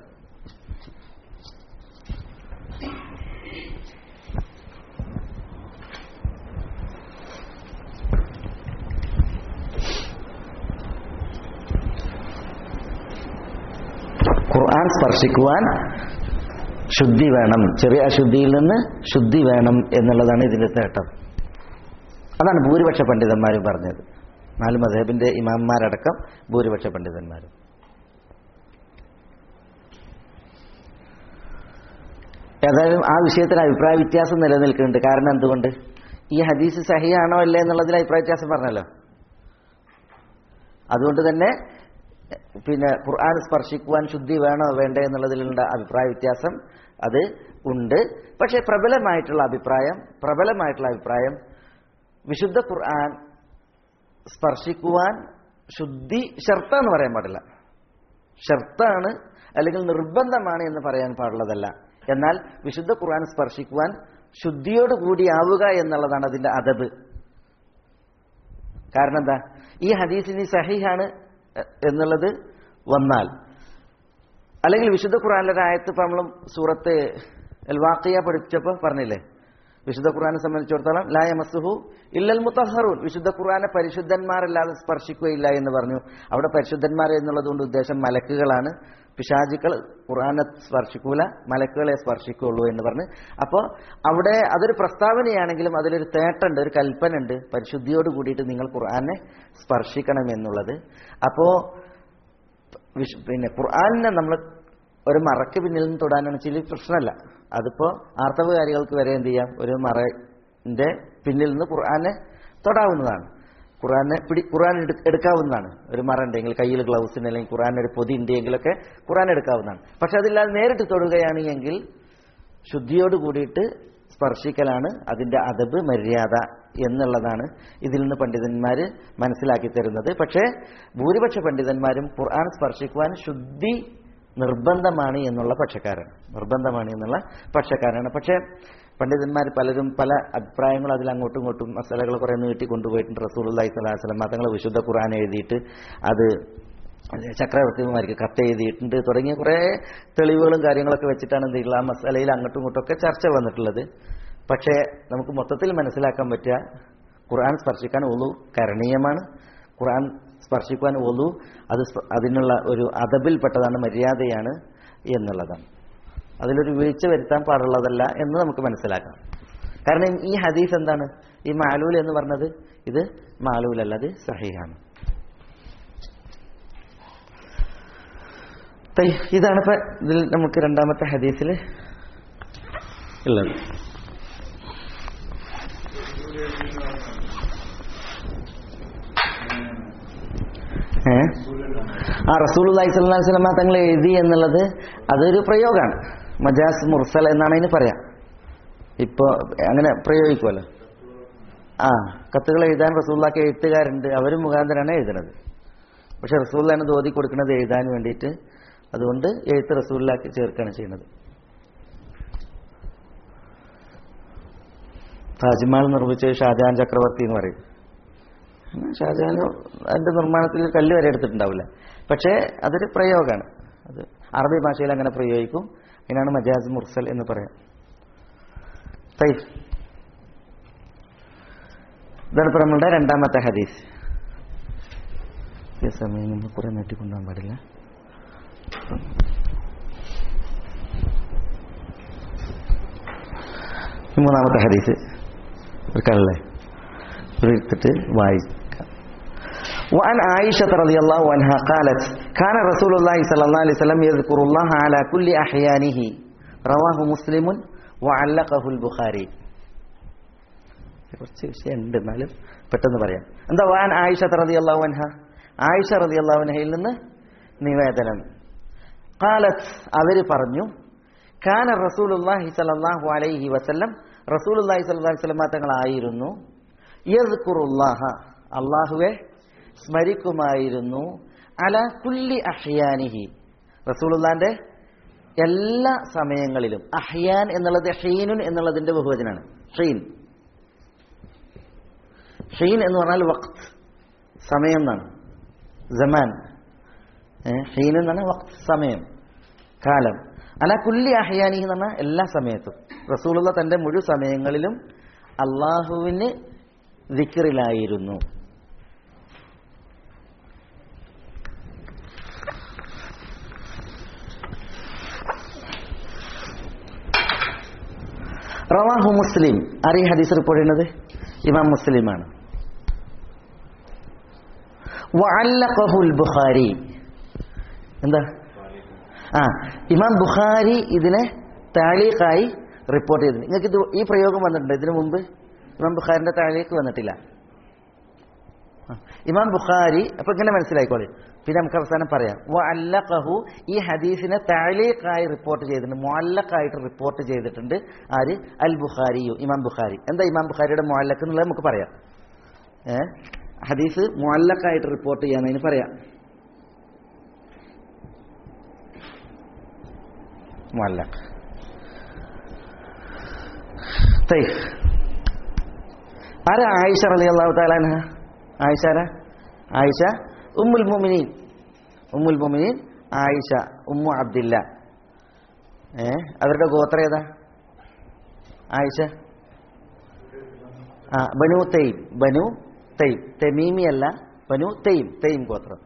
ഖുർആൻ സ്പർശിക്കുവാൻ ശുദ്ധി വേണം ചെറിയ അശുദ്ധിയിൽ നിന്ന് ശുദ്ധി വേണം എന്നുള്ളതാണ് ഇതിന്റെ തേട്ടം അതാണ് ഭൂരിപക്ഷ പണ്ഡിതന്മാരും പറഞ്ഞത് നാല് മധേബിന്റെ ഇമാമന്മാരടക്കം ഭൂരിപക്ഷ പണ്ഡിതന്മാരും ഏതായാലും ആ വിഷയത്തിൽ അഭിപ്രായ വ്യത്യാസം നിലനിൽക്കുന്നുണ്ട് കാരണം എന്തുകൊണ്ട് ഈ ഹദീസ് സഹിയാണോ അല്ലേ എന്നുള്ളതിൽ അഭിപ്രായ വ്യത്യാസം പറഞ്ഞല്ലോ അതുകൊണ്ട് തന്നെ പിന്നെ ഖുർആൻ സ്പർശിക്കുവാൻ ശുദ്ധി വേണോ വേണ്ടേ എന്നുള്ളതിലുള്ള അഭിപ്രായ വ്യത്യാസം അത് ഉണ്ട് പക്ഷേ പ്രബലമായിട്ടുള്ള അഭിപ്രായം പ്രബലമായിട്ടുള്ള അഭിപ്രായം വിശുദ്ധ ഖുർആൻ സ്പർശിക്കുവാൻ ശുദ്ധി ഷർത്ത എന്ന് പറയാൻ പാടില്ല ഷർത്താണ് അല്ലെങ്കിൽ നിർബന്ധമാണ് എന്ന് പറയാൻ പാടുള്ളതല്ല എന്നാൽ വിശുദ്ധ ഖുർആൻ സ്പർശിക്കുവാൻ ശുദ്ധിയോട് കൂടിയാവുക എന്നുള്ളതാണ് അതിന്റെ അതബ് കാരണം എന്താ ഈ ഹദീസിന് സഹിഹാണ് എന്നുള്ളത് വന്നാൽ അല്ലെങ്കിൽ വിശുദ്ധ ഖുർആനിലെ ഒരു ആയത്ത് ഇപ്പം നമ്മൾ സൂറത്ത് എൽവാക്കിയ പഠിച്ചപ്പോൾ പറഞ്ഞില്ലേ വിശുദ്ധ ഖുർആനെ സംബന്ധിച്ചിടത്തോളം ലായ മസുഹു ഇല്ലൽ മുത്തഹറൂൻ വിശുദ്ധ ഖുർആനെ പരിശുദ്ധന്മാരല്ലാതെ സ്പർശിക്കുകയില്ല എന്ന് പറഞ്ഞു അവിടെ പരിശുദ്ധന്മാർ എന്നുള്ളത് കൊണ്ട് ഉദ്ദേശം മലക്കുകളാണ് പിശാചുക്കൾ ഖുർആനെ സ്പർശിക്കൂല മലക്കുകളെ സ്പർശിക്കുള്ളൂ എന്ന് പറഞ്ഞ് അപ്പോൾ അവിടെ അതൊരു പ്രസ്താവനയാണെങ്കിലും അതിലൊരു തേട്ടുണ്ട് ഒരു കൽപ്പന ഉണ്ട് പരിശുദ്ധിയോട് കൂടിയിട്ട് നിങ്ങൾ ഖുർആനെ സ്പർശിക്കണം എന്നുള്ളത് അപ്പോൾ വിശ് പിന്നെ ഖുർആാനിനെ നമ്മൾ ഒരു മറക്ക് പിന്നിൽ നിന്ന് തൊടാനാണ് ചില പ്രശ്നമല്ല അതിപ്പോ ആർത്തവകാരികൾക്ക് വരെ എന്ത് ചെയ്യാം ഒരു മറന്റെ പിന്നിൽ നിന്ന് ഖുർആനെ തൊടാവുന്നതാണ് ഖുർആനെ പിടി ഖുർആൻ എടു- എടുക്കാവുന്നതാണ് ഒരു മറ ഉണ്ടെങ്കിൽ കയ്യിൽ ഗ്ലൗസിന് അല്ലെങ്കിൽ ഖുർആൻ ഒരു പൊതി ഉണ്ടെങ്കിലൊക്കെ ഖുർആൻ എടുക്കാവുന്നതാണ് പക്ഷെ അതില്ലാതെ നേരിട്ട് തൊടുകയാണ് എങ്കിൽ ശുദ്ധിയോട് കൂടിയിട്ട് സ്പർശിക്കലാണ് അതിന്റെ അതബ് മര്യാദ എന്നുള്ളതാണ് ഇതിൽ നിന്ന് പണ്ഡിതന്മാർ മനസ്സിലാക്കി തരുന്നത് പക്ഷേ ഭൂരിപക്ഷ പണ്ഡിതന്മാരും ഖുർആൻ സ്പർശിക്കുവാൻ ശുദ്ധി നിർബന്ധമാണ് എന്നുള്ള പക്ഷക്കാരാണ് നിർബന്ധമാണ് എന്നുള്ള പക്ഷക്കാരാണ് പക്ഷേ പണ്ഡിതന്മാർ പലരും പല അഭിപ്രായങ്ങളും അതിൽ അങ്ങോട്ടും ഇങ്ങോട്ടും മസാലകൾ കുറെ നീട്ടി കൊണ്ടുപോയിട്ടുണ്ട് റസൂലി സ്വലാസ്ലം തങ്ങൾ വിശുദ്ധ ഖുർആൻ എഴുതിയിട്ട് അത് ചക്രവർത്തിമാർക്ക് കത്ത് എഴുതിയിട്ടുണ്ട് തുടങ്ങിയ കുറേ തെളിവുകളും കാര്യങ്ങളൊക്കെ വെച്ചിട്ടാണ് എന്ത് ചെയ്യുക ആ മസാലയിൽ അങ്ങോട്ടും ഇങ്ങോട്ടും ഒക്കെ ചർച്ച വന്നിട്ടുള്ളത് പക്ഷേ നമുക്ക് മൊത്തത്തിൽ മനസ്സിലാക്കാൻ പറ്റുക ഖുർആൻ സ്പർശിക്കാൻ ഒലു കരണീയമാണ് ഖുർആൻ സ്പർശിക്കുവാൻ ഒലു അത് സ്പ- അതിനുള്ള ഒരു അതബിൽപ്പെട്ടതാണ് മര്യാദയാണ് എന്നുള്ളതാണ് അതിലൊരു വീഴ്ച വരുത്താൻ പാടുള്ളതല്ല എന്ന് നമുക്ക് മനസ്സിലാക്കാം കാരണം ഈ ഹദീസ് എന്താണ് ഈ മാലൂൽ എന്ന് പറഞ്ഞത് ഇത് മാലൂലല്ല അത് സഹിഹാണ് തയ്യ്. ഇതാണ് ഇപ്പൊ ഇതിൽ നമുക്ക് രണ്ടാമത്തെ ഹദീസിൽ ഉള്ളത് ഏ ആ റസൂലുള്ളാഹി സ്വല്ലല്ലാഹി അലൈഹി വസല്ലമ തങ്ങൾ എഴുതി എന്നുള്ളത് അതൊരു പ്രയോഗമാണ് മജാസ് മുർസൽ എന്നാണ് അതിന് പറയാം ഇപ്പൊ അങ്ങനെ പ്രയോഗിക്കുമല്ലോ ആ കത്തുകൾ എഴുതാൻ റസൂള്ളാക്ക് എഴുത്തുകാരുണ്ട് അവർ മുഖാന്തരമാണ് എഴുതുന്നത് പക്ഷെ റസൂള്ളാണ് തോതി കൊടുക്കുന്നത് എഴുതാൻ വേണ്ടിയിട്ട് അതുകൊണ്ട് എഴുത്ത് റസൂലിലാക്കി ചേർക്കുകയാണ് ചെയ്യുന്നത് താജ്മഹൽ നിർമ്മിച്ചത് ഷാജഹാൻ ചക്രവർത്തി എന്ന് പറയും ഉം, ഷാജഹാൻ അതിന്റെ നിർമ്മാണത്തിൽ കല്ല് വരെ എടുത്തിട്ടുണ്ടാവില്ല പക്ഷേ അതൊരു പ്രയോഗമാണ് അത് അറബി ഭാഷയിൽ അങ്ങനെ പ്രയോഗിക്കും അതിനാണ് മജാസ് മുർസൽ എന്ന് പറയാം തൈ ഇതാണ് ഇപ്പൊ നമ്മളുടെ രണ്ടാമത്തെ ഹദീസ് ഈ സമയം നമ്മൾ കുറെ നീട്ടിക്കൊണ്ടുപോകാൻ പാടില്ല ഈ മൂന്നാമത്തെ ഹദീസ് ഒരു കള്ളെ ഒരു എടുത്തിട്ട് വായിക്കാം وعن عائشة رضي الله عنها قالت كان رسول الله صلى الله عليه وسلم يذكر الله على كل أحيانه رواه مسلم وعلقه البخاري കുറച്ച് വിഷയമുണ്ട് എന്നാലും പെട്ടെന്ന് പറയാം എന്താ വാൻ ആയിഷ റതി അള്ളാഹു അൻഹ ആയിഷ റതി അള്ളാഹു അൻഹയിൽ നിന്ന് നിവേദനം കാലത്ത് അവര് പറഞ്ഞു കാന റസൂലുല്ലാഹി സല്ലല്ലാഹു അലൈഹി വസല്ലം റസൂലുല്ലാഹി സല്ലല്ലാഹു അലൈഹി വസല്ലം തങ്ങളായിരുന്നു യദ്കുറുല്ലാഹ അള്ളാഹുവെ സ്മരിക്കുമായിരുന്നു അല കുല്ലി അഹ്യാനിഹി റസൂലുള്ളാന്റെ എല്ലാ സമയങ്ങളിലും അഹ്യാൻ എന്നുള്ളത് ഹീനുൻ എന്നുള്ളതിന്റെ ബഹുവചനാണ് ഹീൻ ഹീൻ എന്ന് പറഞ്ഞാൽ വക്ത് സമയം എന്നാണ് ജമാൻ ഹീൻ എന്നാണ് വക്ത് സമയം കാലം അല കുല്ലി അഹ്യാനി എന്ന് പറഞ്ഞാൽ എല്ലാ സമയത്തും റസൂലുള്ള തന്റെ മുഴു സമയങ്ങളിലും അള്ളാഹുവിന് ദിക്റിലായിരുന്നു റവാഹു മുസ്ലിം ആരീ ഹദീസ് റിപ്പോർട്ട് ചെയ്യുന്നത് ഇമാം മുസ്ലിമാണ് വഅല്ലഖഹുൽ ബുഖാരി എന്താ ആ ഇമാം ബുഖാരി ഇതിനെ താലീഖായി റിപ്പോർട്ട് ചെയ്തു നിങ്ങൾക്ക് ഇത് ഈ പ്രയോഗം വന്നിട്ടുണ്ട് ഇതിനു മുമ്പ് ഇമാം ബുഖാരിന്റെ താലീഖ് വന്നിട്ടില്ല ആ. ഇമാം ബുഖാരി അപ്പൊ ഇങ്ങനെ മനസ്സിലായിക്കോളെ പിന്നെ നമുക്ക് അവസാനം പറയാം വഅല്ലഖഹു ഈ ഹദീസിനെ താലീഖായി റിപ്പോർട്ട് ചെയ്തിട്ടുണ്ട് മുഅല്ലഖായിട്ട് റിപ്പോർട്ട് ചെയ്തിട്ടുണ്ട് ആര് അൽ ബുഖാരിയു ഇമാം ബുഖാരി എന്താ ഇമാം ബുഖാരിയുടെ മുഅല്ലഖ് എന്നുള്ളത് നമുക്ക് പറയാം ഏ ഹദീസ് മുഅല്ലഖായിട്ട് റിപ്പോർട്ട് ചെയ്യാന്നതിന് പറയാം മുഅല്ലഖ് طيب ആരാ ആയിഷ റളിയല്ലാഹു തആല അൻഹ ആയിഷ ആരാ ആയിഷ ഉമ്മുൽ മുഅ്മിനീൻ ഉമ്മുൽ മുഅ്മിനീൻ ആയിഷ ഉമ്മു അബ്ദില്ല ഏ അവരുടെ ഗോത്ര ഏതാ ആയിഷ ആ ബനു തെയ്യം ബനു തെയ്യം തെമീമി അല്ല ബനു തെയ്യം തെയ്യം ഗോത്രം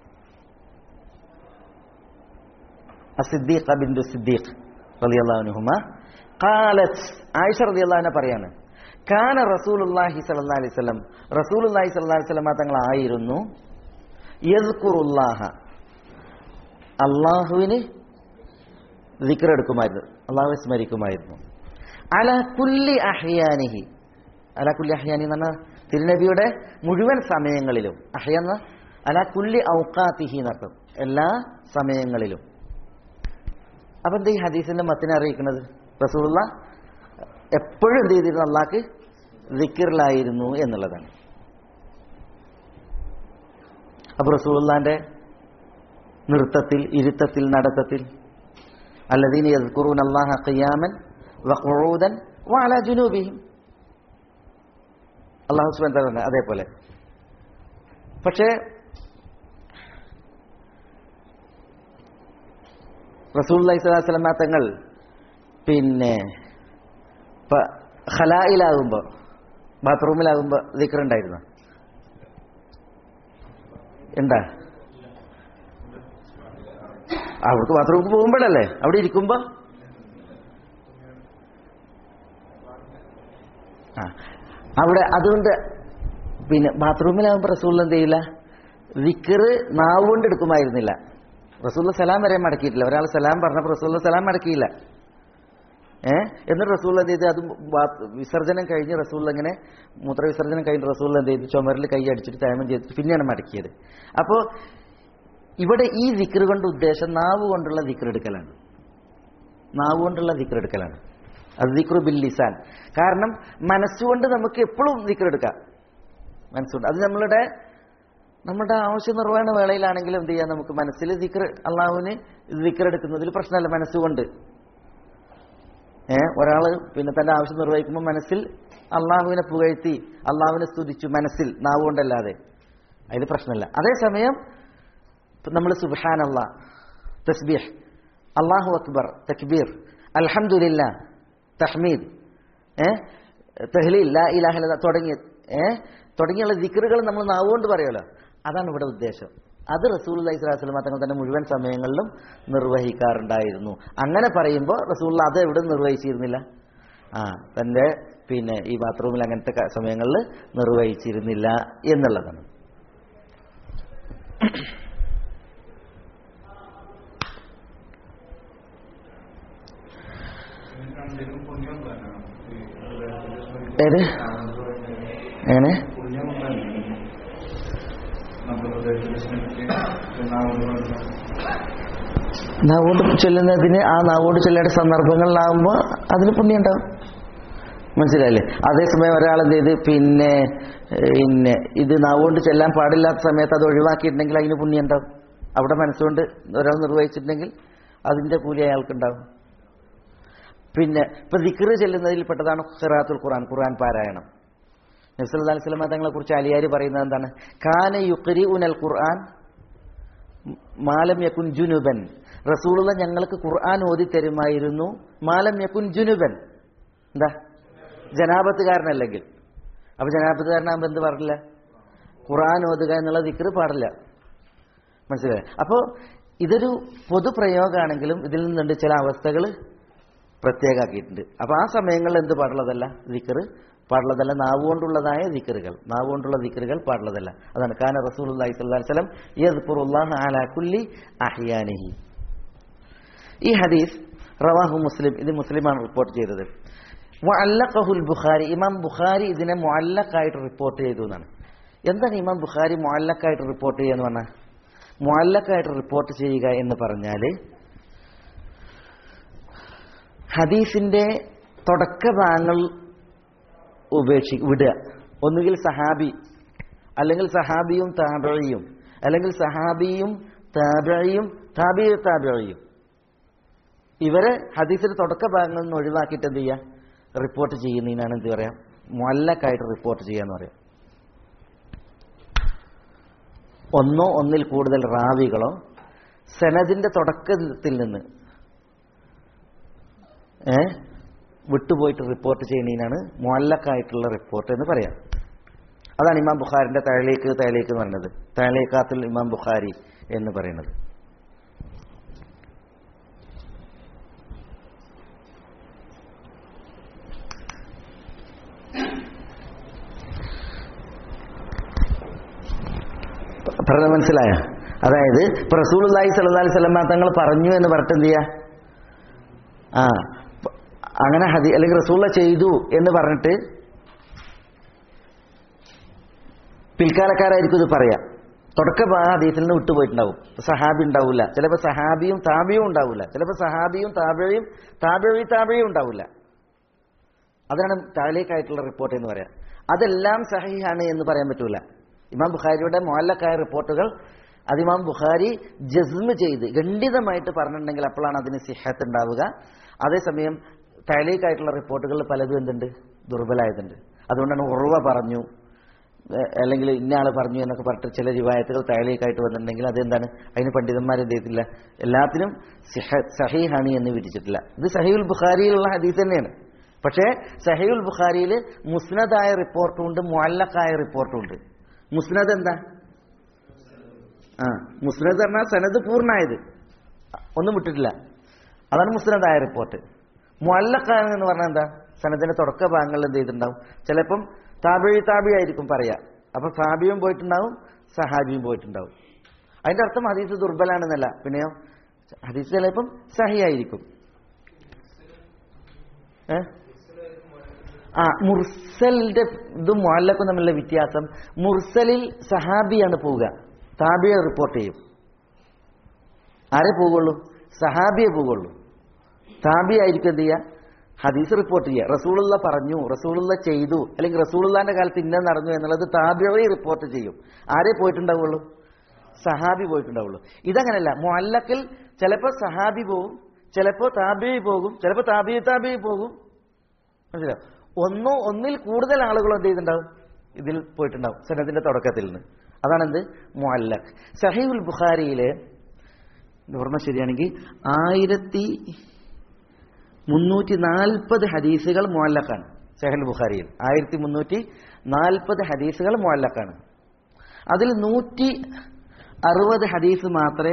അസിദ്ദീഖ ബിന്ദു സിദ്ദീഖ് റളിയല്ലാഹു അൻഹുമ ഖാലത്ത് ആയിഷ റളിയല്ലാഹു അൻഹ പറയാണ് കാന റസൂലുള്ളാഹി സ്വല്ലല്ലാഹി അലൈഹി വസല്ലം റസൂലുള്ളാഹി സ്വല്ലല്ലാഹി അലൈഹി വസല്ലം തങ്ങൾ ആയിരുന്നു യദ്കുറുല്ലാഹ അള്ളാഹുവിന് ദിക്ർ എടുക്കുമായിരുന്നു അള്ളാഹുവിനെ സ്മരിക്കുമായിരുന്നു അല കുല്ലി അഹ്യാനിഹി അല കുല്ലി അഹ്യാനി എന്ന് പറഞ്ഞാൽ തിരുനബിയുടെ മുഴുവൻ സമയങ്ങളിലും അഹ്യെന്ന അല കുല്ലി ഔക്കാത്തിഹി എന്നർത്ഥം എല്ലാ സമയങ്ങളിലും അപ്പൊ എന്താ ഈ ഹദീസിന്റെ മത്തിനെ അറിയിക്കുന്നത് റസൂലുള്ള എപ്പോഴും എന്ത് ചെയ്തിരുന്നു അള്ളാഹ്ക്ക് ദിക്കറിലായിരുന്നു എന്നുള്ളതാണ് അപ്പൊ റസൂലുള്ളാന്റെ നൃത്തത്തിൽ ഇരുത്തത്തിൽ നടത്തത്തിൽ അല്ലദീന യദ്കുറൂന അല്ലാഹ ഖിയാമൻ വഖുഊദൻ വഅലാ ജുനൂബിഹിം അല്ലാഹു സുബ്ഹാനഹു വ തആല അതേപോലെ പക്ഷേ റസൂലുള്ളാഹി സ്വല്ലല്ലാഹു അലൈഹി വസല്ലം തങ്ങൾ പിന്നെ പ- ഖലായിലാകുമ്പോൾ ബാത്റൂമിലാകുമ്പോൾ ദിക്ർ ഉണ്ടായിരുന്നു എന്താ അവർക്ക് ബാത്റൂമിൽ പോകുമ്പോഴല്ലേ അവിടെ ഇരിക്കുമ്പോ ആ അവിടെ അതുകൊണ്ട് പിന്നെ ബാത്റൂമിലാകുമ്പോൾ റസൂൽ എന്ത് ചെയ്യില്ല വിക്കറ് നാവ് കൊണ്ട് എടുക്കുമായിരുന്നില്ല റസൂൽ സലാം വരെ മടക്കിയിട്ടില്ല ഒരാൾ സലാം പറഞ്ഞപ്പോൾ റസൂൽ സലാം മടക്കിയില്ല ഏ എന്നിട്ട് റസൂൽ എന്ത് ചെയ്ത് അത് ബാത്ത് വിസർജനം കഴിഞ്ഞ് റസൂൽ ഇങ്ങനെ മൂത്രവിസർജനം കഴിഞ്ഞ് റസൂൽ എന്ത് ചെയ്തു ചുമരിൽ കൈ അടിച്ചിട്ട് തയമം ചെയ്ത് പിന്നെയാണ് മടക്കിയത് അപ്പോൾ ഇവിടെ ഈ ദിക്ർ കൊണ്ട് ഉദ്ദേശം നാവ് കൊണ്ടുള്ള ദിക്ർ എടുക്കലാണ് നാവ് കൊണ്ടുള്ള ദിക്ർ എടുക്കലാണ് അത് ദിക്റു ബിൽ ലിസാൻ കാരണം മനസ്സുകൊണ്ട് നമുക്ക് എപ്പോഴും ദിക്ർ എടുക്കാം മനസ്സുകൊണ്ട് അത് നമ്മളുടെ നമ്മുടെ ആവശ്യ നിർവഹണ വേളയിലാണെങ്കിലും എന്ത് ചെയ്യാം നമുക്ക് മനസ്സിൽ ദിക്ർ അള്ളാഹുവിന് ദിക്ർ എടുക്കുന്നതിൽ പ്രശ്നമല്ല മനസ്സുകൊണ്ട് ഏ ഒരാള് പിന്നെ തന്റെ ആവശ്യം നിർവഹിക്കുമ്പോൾ മനസ്സിൽ അള്ളാഹുവിനെ പുകഴ്ത്തി അള്ളാഹുവിനെ സ്തുതിച്ചു മനസ്സിൽ നാവ് കൊണ്ടല്ലാതെ അതിൽ പ്രശ്നമില്ല അതേസമയം നമ്മൾ സുബാൻ അള്ളാ തസ്ബീഹ് അള്ളാഹു അക്ബർ തക്ബീർ അൽഹംദുലില്ല തഹ്മീദ് ഏ തെഹ്ലീൽ ലാ ഇലാഹ ഇല്ലല്ലാഹ് തുടങ്ങിയ ഏ തുടങ്ങിയുള്ള ദിക്റുകൾ നമ്മൾ നാവുകൊണ്ട് പറയുമല്ലോ അതാണ് ഇവിടെ ഉദ്ദേശം അത് റസൂൽ അലൈഹി സ്വലാസ്ലമ തങ്ങൾ തന്നെ മുഴുവൻ സമയങ്ങളിലും നിർവഹിക്കാറുണ്ടായിരുന്നു അങ്ങനെ പറയുമ്പോൾ റസൂൽ അത് എവിടെ നിർവഹിച്ചിരുന്നില്ല ആ തന്റെ പിന്നെ ഈ ബാത്റൂമിൽ അങ്ങനത്തെ ക- സമയങ്ങളിൽ നിർവഹിച്ചിരുന്നില്ല എന്നുള്ളതാണ് ഏത് എങ്ങനെ നാവോട് ചൊല്ലുന്നതിന് ആ നാവോട് ചൊല്ലേണ്ട സന്ദർഭങ്ങളിലാകുമ്പോൾ അതിന് പുണ്യം ഉണ്ടാവും മനസ്സിലായില്ലേ അതേസമയം ഒരാൾ എന്ത് ചെയ്ത് പിന്നെ പിന്നെ ഇത് നാവുകൊണ്ട് ചെല്ലാൻ പാടില്ലാത്ത സമയത്ത് അത് ഒഴിവാക്കിയിട്ടുണ്ടെങ്കിൽ അതിന് പുണ്യം ഉണ്ടാവും അവിടെ മനസ്സുകൊണ്ട് ഒരാൾ നിർവഹിച്ചിട്ടുണ്ടെങ്കിൽ അതിന്റെ കൂലി അയാൾക്കുണ്ടാവും പിന്നെ ഇപ്പൊ ദിക്റ് ചെല്ലുന്നതിൽ പെട്ടതാണ് ഖിറാത്തുൽ ഖുർആൻ ഖുർആൻ പാരായണം നബ്സല്ലാ അലൈഹി സ്വലമ തങ്ങളെ കുറിച്ച് അലിയാര് പറയുന്നത് എന്താണ് കാന യുക്രി ഉനൽ ഖുർആൻ മാലം യക്കുൻ ജുനുബൻ റസൂലുള്ള ഞങ്ങൾക്ക് ഖുർആൻ ഓതി തരുമായിരുന്നു മാലം യക്കുൻ ജുനുബൻ എന്താ ജനാപത്തുകാരനല്ലെങ്കിൽ അപ്പൊ ജനാപത്തുകാരനാകുമ്പോ എന്ത് പാടില്ല ഖുർആൻ ഓതുക എന്നുള്ള ദിക്റ് പാടില്ല മനസ്സിലായി അപ്പോൾ ഇതൊരു പൊതുപ്രയോഗമാണെങ്കിലും ഇതിൽ നിന്നുണ്ട് ചില അവസ്ഥകൾ പ്രത്യേകമാക്കിയിട്ടുണ്ട് അപ്പൊ ആ സമയങ്ങളിൽ എന്ത് പാടുള്ളതല്ല ദിക്കറ് പാടുള്ളതല്ല നാവ് കൊണ്ടുള്ളതായ ദിക്കറുകൾ നാവ് കൊണ്ടുള്ള ദിക്കറുകൾ പാടുള്ളതല്ല അതാണ് കാന റസൂൽ അലൈഹി സ്വലം യദ്കുറുല്ലാഹ അലാ കുല്ലി അഹ്യാനിഹി ഈ ഹദീസ് റവാഹു മുസ്ലിം ഇത് മുസ്ലിമാണ് റിപ്പോർട്ട് ചെയ്തത് മുഅല്ലഖഹുൽ ബുഖാരി ഇമാം ബുഖാരി ഇതിനെ മുഅല്ലഖായിട്ട് റിപ്പോർട്ട് ചെയ്തു എന്നാണ് എന്താണ് ഇമാം ബുഖാരി മുഅല്ലഖായിട്ട് റിപ്പോർട്ട് ചെയ്യുക എന്ന് പറഞ്ഞാൽ മുഅല്ലഖായിട്ട് റിപ്പോർട്ട് ചെയ്യുക എന്ന് പറഞ്ഞാൽ ഹദീസിന്റെ തുടക്ക ഭാഗങ്ങൾ ഉപേക്ഷി വിടുക ഒന്നുകിൽ സഹാബി അല്ലെങ്കിൽ സഹാബിയും താബിയും അല്ലെങ്കിൽ സഹാബിയും താബിയും താബി താബിയും ഇവരെ ഹദീസിന്റെ തുടക്ക ഭാഗങ്ങളിൽ നിന്ന് ഒഴിവാക്കിയിട്ട് എന്ത് ചെയ്യുക റിപ്പോർട്ട് ചെയ്യുന്നതിനാണ് എന്ത് പറയാം മുല്ലക്കായിട്ട് റിപ്പോർട്ട് ചെയ്യാന്ന് പറയാം ഒന്നോ ഒന്നിൽ കൂടുതൽ റാവികളോ സനദിന്റെ തുടക്കത്തിൽ നിന്ന് ഏ വിട്ടുപോയിട്ട് റിപ്പോർട്ട് ചെയ്യുന്നതിനാണ് മുഅല്ലക്കായിട്ടുള്ള റിപ്പോർട്ട് എന്ന് പറയാം അതാണ് ഇമാം ബുഖാരിന്റെ തഴലേക്ക് തഴലേക്ക് എന്ന് പറയുന്നത് തഴലേക്കാത്തിൽ ഇമാം ബുഖാരി എന്ന് പറയുന്നത് പറഞ്ഞത് മനസ്സിലായ അതായത് ഇപ്പൊ റസൂലുള്ളാഹി സ്വല്ലല്ലാഹി അലൈഹി വസല്ലം തങ്ങൾ പറഞ്ഞു എന്ന് പറഞ്ഞിട്ട് എന്ത് ചെയ്യാ ആ പ- അങ്ങനെ ഹദി അല്ലെങ്കിൽ റസൂള്ള ചെയ്തു എന്ന് പറഞ്ഞിട്ട് പിൽക്കാലക്കാരായിരിക്കും ഇത് പറയാ തുടക്ക ഭാഗം ഹദീസിൽ നിന്ന് വിട്ടുപോയിട്ടുണ്ടാവും സഹാബി ഉണ്ടാവില്ല ചിലപ്പോൾ സഹാബിയും താബിയും ഉണ്ടാവില്ല ചിലപ്പോൾ സഹാബിയും താബിയും താബിഴി താബിയും ഉണ്ടാവില്ല അതാണ് താഴേക്കായിട്ടുള്ള റിപ്പോർട്ട് എന്ന് പറയാം അതെല്ലാം സഹിഹാണ് എന്ന് പറയാൻ പറ്റൂല ഇമാം ബുഖാരിയുടെ മോഹല്ലക്കായ റിപ്പോർട്ടുകൾ അത് ഇമാം ബുഖാരി ജസ്മ് ചെയ്ത് ഖണ്ഡിതമായിട്ട് പറഞ്ഞിട്ടുണ്ടെങ്കിൽ അപ്പോഴാണ് അതിന് സിഹത്ത് ഉണ്ടാവുക അതേസമയം താഴേക്കായിട്ടുള്ള റിപ്പോർട്ടുകൾ പലതും എന്തുണ്ട് ദുർബലമായതുണ്ട് അതുകൊണ്ടാണ് ഉറവ പറഞ്ഞു ഏഹ് അല്ലെങ്കിൽ ഇന്ന ആൾ പറഞ്ഞു എന്നൊക്കെ പറഞ്ഞിട്ട് ചില റിവായത്തുകൾ താഴേക്കായിട്ട് വന്നിട്ടുണ്ടെങ്കിൽ അതെന്താണ് അതിന് പണ്ഡിതന്മാർ എന്ത് ചെയ്തിട്ടില്ല എല്ലാത്തിനും സിഹ- സഹീഹാണ് എന്ന് വിധിച്ചിട്ടില്ല ഇത് സഹീൽ ബുഖാരിയിലുള്ള ഹദീസ് തന്നെയാണ് പക്ഷേ സഹീൽ ബുഖാരിയിൽ മുസ്നദായ റിപ്പോർട്ടും ഉണ്ട് മുഅല്ലക്കായ റിപ്പോർട്ടും ഉണ്ട് മുസ്നദ് എന്താ ആ മുസ്നദ് പറഞ്ഞാൽ സനത് പൂർണ്ണമായത് ഒന്നും വിട്ടിട്ടില്ല അതാണ് മുസ്നദായ റിപ്പോർട്ട് മുഅല്ലക്കായ എന്ന് പറഞ്ഞാൽ എന്താ സനദിന്റെ തുടക്ക ഭാഗങ്ങളിൽ എന്ത് ചെയ്തിട്ടുണ്ടാവും ചിലപ്പം താബി താബി ആയിരിക്കും പറയാ അപ്പൊ താബിയും പോയിട്ടുണ്ടാവും സഹാബിയും പോയിട്ടുണ്ടാവും അതിന്റെ അർത്ഥം ഹദീസ് ദുർബലാണെന്നല്ല പിന്നെയോ ഹദീസ് ചിലപ്പം സഹിയായിരിക്കും ഏ ആ മുർസലിന്റെ ഇതും മുഅല്ലക്കും തമ്മിലുള്ള വ്യത്യാസം മുർസലിൽ സഹാബിയാണ് പോവുക താബിയെ റിപ്പോർട്ട് ചെയ്യും ആരെ പോകുള്ളൂ സഹാബിയെ പോകുള്ളൂ താബി ആയിരിക്കും എന്ത് ചെയ്യുക ഹദീസ് റിപ്പോർട്ട് ചെയ്യുക റസൂലുള്ള പറഞ്ഞു റസൂലുള്ള ചെയ്തു അല്ലെങ്കിൽ റസൂലുള്ളാന്റെ കാലത്ത് ഇന്ന നടന്നു എന്നുള്ളത് താബിയെ റിപ്പോർട്ട് ചെയ്യും ആരെ പോയിട്ടുണ്ടാവുള്ളൂ സഹാബി പോയിട്ടുണ്ടാവുള്ളൂ ഇതങ്ങനല്ല മുഅല്ലക്കിൽ ചിലപ്പോൾ സഹാബി പോകും ചിലപ്പോൾ താബി പോകും ചിലപ്പോൾ താബി താബി പോകും മനസ്സിലായോ ഒന്നോ ഒന്നിൽ കൂടുതൽ ആളുകൾ എന്ത് ചെയ്തിട്ടുണ്ടാവും ഇതിൽ പോയിട്ടുണ്ടാവും സനദിന്റെ തുടക്കത്തിൽ നിന്ന് അതാണെന്ത് മുഅല്ലഖ് സഹീഉൽ ബുഖാരിയിലെ ഇത് ഓർമ്മ ശരിയാണെങ്കിൽ ആയിരത്തി മുന്നൂറ്റി നാൽപ്പത് ഹദീസുകൾ മുഅല്ലഖാണ് സഹൽ ബുഖാരിയിൽ ആയിരത്തി മുന്നൂറ്റി നാൽപ്പത് ഹദീസുകൾ മുഅല്ലഖാണ് അതിൽ നൂറ്റി അറുപത് ഹദീസ് മാത്രമേ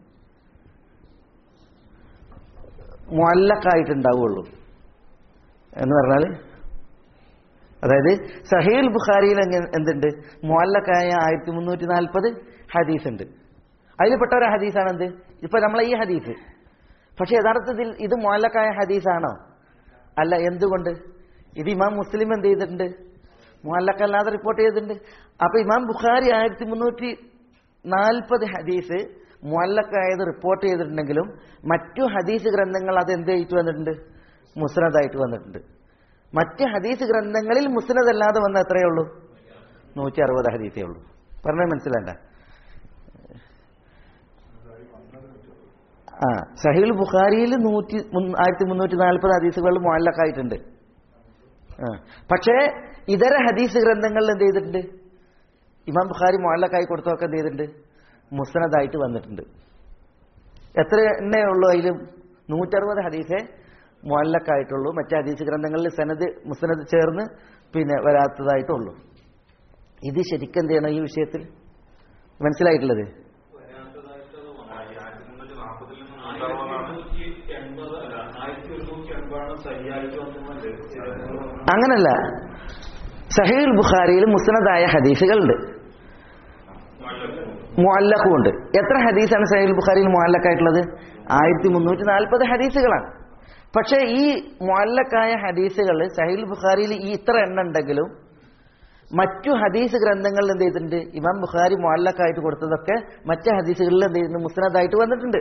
മുഅല്ലഖായിട്ടുണ്ടാവുള്ളൂ എന്ന് പറഞ്ഞാൽ അതായത് സഹീൽ ബുഖാരിയിൽ എങ്ങനെ എന്തുണ്ട് മുഅല്ലഖായ ആയിരത്തി മുന്നൂറ്റി നാൽപ്പത് ഹദീസ് ഉണ്ട് അതിൽപ്പെട്ട ഒരു ഹദീസാണ് എന്ത് ഇപ്പൊ നമ്മളെ ഈ ഹദീസ് പക്ഷെ യഥാർത്ഥത്തിൽ ഇത് മുഅല്ലഖായ ഹദീസാണോ അല്ല എന്തുകൊണ്ട് ഇത് ഇമാം മുസ്ലിം എന്ത് ചെയ്തിട്ടുണ്ട് മുഅല്ലഖ അല്ലാതെ റിപ്പോർട്ട് ചെയ്തിട്ടുണ്ട് അപ്പൊ ഇമാം ബുഖാരി ആയിരത്തി മുന്നൂറ്റി നാൽപ്പത് ഹദീസ് മുഅല്ലഖായത് റിപ്പോർട്ട് ചെയ്തിട്ടുണ്ടെങ്കിലും മറ്റു ഹദീസ് ഗ്രന്ഥങ്ങൾ അത് എന്ത് ചെയ്തിട്ട് വന്നിട്ടുണ്ട് മുസ്നദായിട്ട് വന്നിട്ടുണ്ട് മറ്റ് ഹദീസ് ഗ്രന്ഥങ്ങളിൽ മുസ്നദ് അല്ലാതെ വന്ന എത്രയേ ഉള്ളൂ നൂറ്റി അറുപത് ഹദീസേ ഉള്ളൂ പറഞ്ഞാൽ മനസ്സിലാണ്ട ആ സഹീൽ ബുഖാരിയിൽ നൂറ്റി മുൻ- ആയിരത്തി മുന്നൂറ്റി നാൽപ്പത് ഹദീസുകളിൽ മുഅല്ലഖായിട്ടുണ്ട് ആ പക്ഷേ ഇതര ഹദീസ് ഗ്രന്ഥങ്ങളിൽ എന്ത് ചെയ്തിട്ടുണ്ട് ഇമാം ബുഖാരി മുഅല്ലഖായി കൊടുത്തതൊക്കെ എന്ത് ചെയ്തിട്ടുണ്ട് മുസ്നദായിട്ട് വന്നിട്ടുണ്ട് എത്ര എണ്ണേ ഉള്ളൂ അതിൽ നൂറ്ററുപത് ഹദീസേ മുഅല്ലഖായിട്ടുള്ളൂ മറ്റ് ഹദീസ് ഗ്രന്ഥങ്ങളിൽ സനദ് മുസ്നദ് ചേർന്ന് പിന്നെ വരാത്തതായിട്ടുള്ളൂ ഇത് ശരിക്കും എന്ത് ചെയ്യണം ഈ വിഷയത്തിൽ മനസ്സിലായിട്ടുള്ളത് അങ്ങനല്ല സഹീൽ ബുഖാരിയിൽ മുസ്നദായ ഹദീസുകളുണ്ട് മുഅല്ലഖും ഉണ്ട് എത്ര ഹദീസാണ് സഹീൽ ബുഖാരിയിൽ മുഅല്ലഖായിട്ടുള്ളത് ആയിരത്തി മുന്നൂറ്റി നാൽപ്പത് ഹദീസുകളാണ് പക്ഷേ ഈ മുഅല്ലഖായ ഹദീസുകൾ സഹീൽ ബുഖാരിയിൽ ഈ ഇത്ര എണ്ണം ഉണ്ടെങ്കിലും മറ്റു ഹദീസ് ഗ്രന്ഥങ്ങളിൽ എന്ത് ചെയ്തിട്ടുണ്ട് ഇമാം ബുഖാരി മുഅല്ലഖായിട്ട് കൊടുത്തതൊക്കെ മറ്റു ഹദീസുകളിൽ എന്ത് ചെയ്തിട്ടുണ്ട് മുസ്നദായിട്ട് വന്നിട്ടുണ്ട്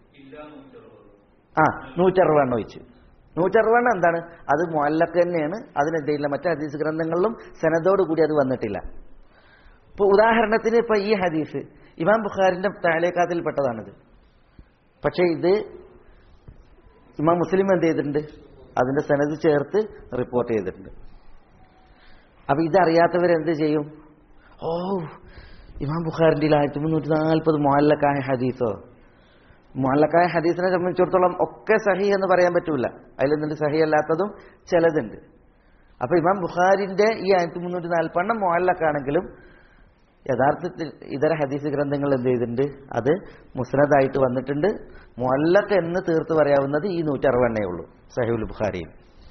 ആ നൂറ്ററുപതെണ്ണം വെച്ച് നൂറ്ററുപതെണ്ണം എന്താണ് അത് മുഅല്ലഖ് തന്നെയാണ് അതിനെന്ത് ചെയ്യില്ല മറ്റു ഹദീസ് ഗ്രന്ഥങ്ങളിലും സനദോട് കൂടി അത് വന്നിട്ടില്ല ഇപ്പൊ ഉദാഹരണത്തിന് ഇപ്പൊ ഈ ഹദീസ് ഇമാം ബുഖാരിന്റെ താലേക്കാത്തിൽപ്പെട്ടതാണിത് പക്ഷേ ഇത് ഇമാം മുസ്ലിം എന്ത് ചെയ്തിട്ടുണ്ട് അതിന്റെ സനത് ചേർത്ത് റിപ്പോർട്ട് ചെയ്തിട്ടുണ്ട് അപ്പൊ ഇതറിയാത്തവരെന്ത് ചെയ്യും ഓ ഇമാം ബുഖാറിന്റെ ആയിരത്തി മുന്നൂറ്റി നാൽപ്പത് മുഅല്ലക്കായ ഹദീസോ മുഹല്ലക്കായ ഹദീസിനെ സംബന്ധിച്ചിടത്തോളം ഒക്കെ സഹി എന്ന് പറയാൻ പറ്റൂല അതിൽ നിന്നിട്ട് സഹി അല്ലാത്തതും ചിലതുണ്ട് അപ്പൊ ഇമാം ബുഖാരിന്റെ ഈ ആയിരത്തി മുന്നൂറ്റി നാൽപ്പെണ്ണം മുഹല്ലക്കാണെങ്കിലും യഥാർത്ഥത്തിൽ ഇതര ഹദീസ് ഗ്രന്ഥങ്ങൾ എന്ത് ചെയ്തിട്ടുണ്ട് അത് മുസ്നദായിട്ട് വന്നിട്ടുണ്ട് മുഹല്ലക്ക് എന്ന് തീർത്ത് പറയാവുന്നത് ഈ നൂറ്ററുപണ്ണേ ഉള്ളൂ സഹീൽ ബുഖാരിയിൽ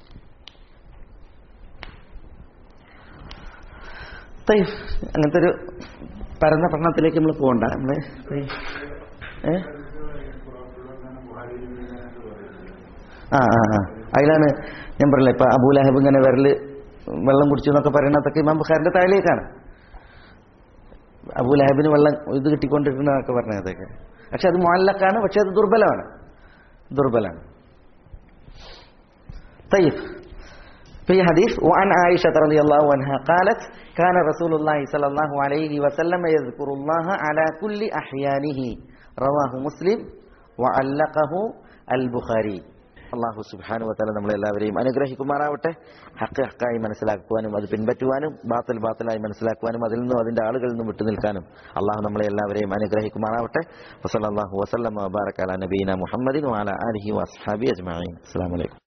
തയ്യ്. അങ്ങനത്തെ ഒരു പരന്ന പഠനത്തിലേക്ക് നമ്മൾ പോകണ്ട നമ്മള് തയ്യ്. ഏ ആ ആ ആ അതിലാണ് ഞാൻ പറഞ്ഞില്ല ഇപ്പൊ അബൂലഹബ് ഇങ്ങനെ വിരല് വെള്ളം കുടിച്ചു എന്നൊക്കെ പറയുന്നതൊക്കെ ഇമാം ബുഖാരിന്റെ താഴേക്കാണ് അബൂലഹബിന് വെള്ളം ഇത് കിട്ടിക്കൊണ്ടിരിക്കുന്നതൊക്കെ പറഞ്ഞതൊക്കെ പക്ഷെ അത് മുഅല്ലക്കാണ് പക്ഷെ അത് ദുർബലമാണ് ദുർബലാണ് طيب في حديث وعن عائشة رضي الله عنها قالت كان رسول الله صلى الله عليه وسلم يذكر الله على كل أحيانه رواه مسلم وعلقه البخاري അള്ളാഹു സുബാനു വത്താല നമ്മളെല്ലാവരെയും അനുഗ്രഹിക്കുമാറാവട്ടെ ഹക്ക് ഹക്കായി മനസ്സിലാക്കുവാനും അത് പിൻപറ്റുവാനും ബാത്തൽ ബാത്തലായി മനസ്സിലാക്കുവാനും അതിൽ നിന്നും അതിന്റെ ആളുകളിൽ നിന്നും വിട്ടുനിൽക്കാനും അള്ളാഹു നമ്മളെ എല്ലാവരെയും അനുഗ്രഹിക്കുമാറാവട്ടെ വസല്ലാഹു വസ്ലം വബാറക്കാല നബീന മുഹമ്മദിൻ വാല അലഹി വസ്ഹാബി അജ്മാൻ അസ്സാം വലൈക്കും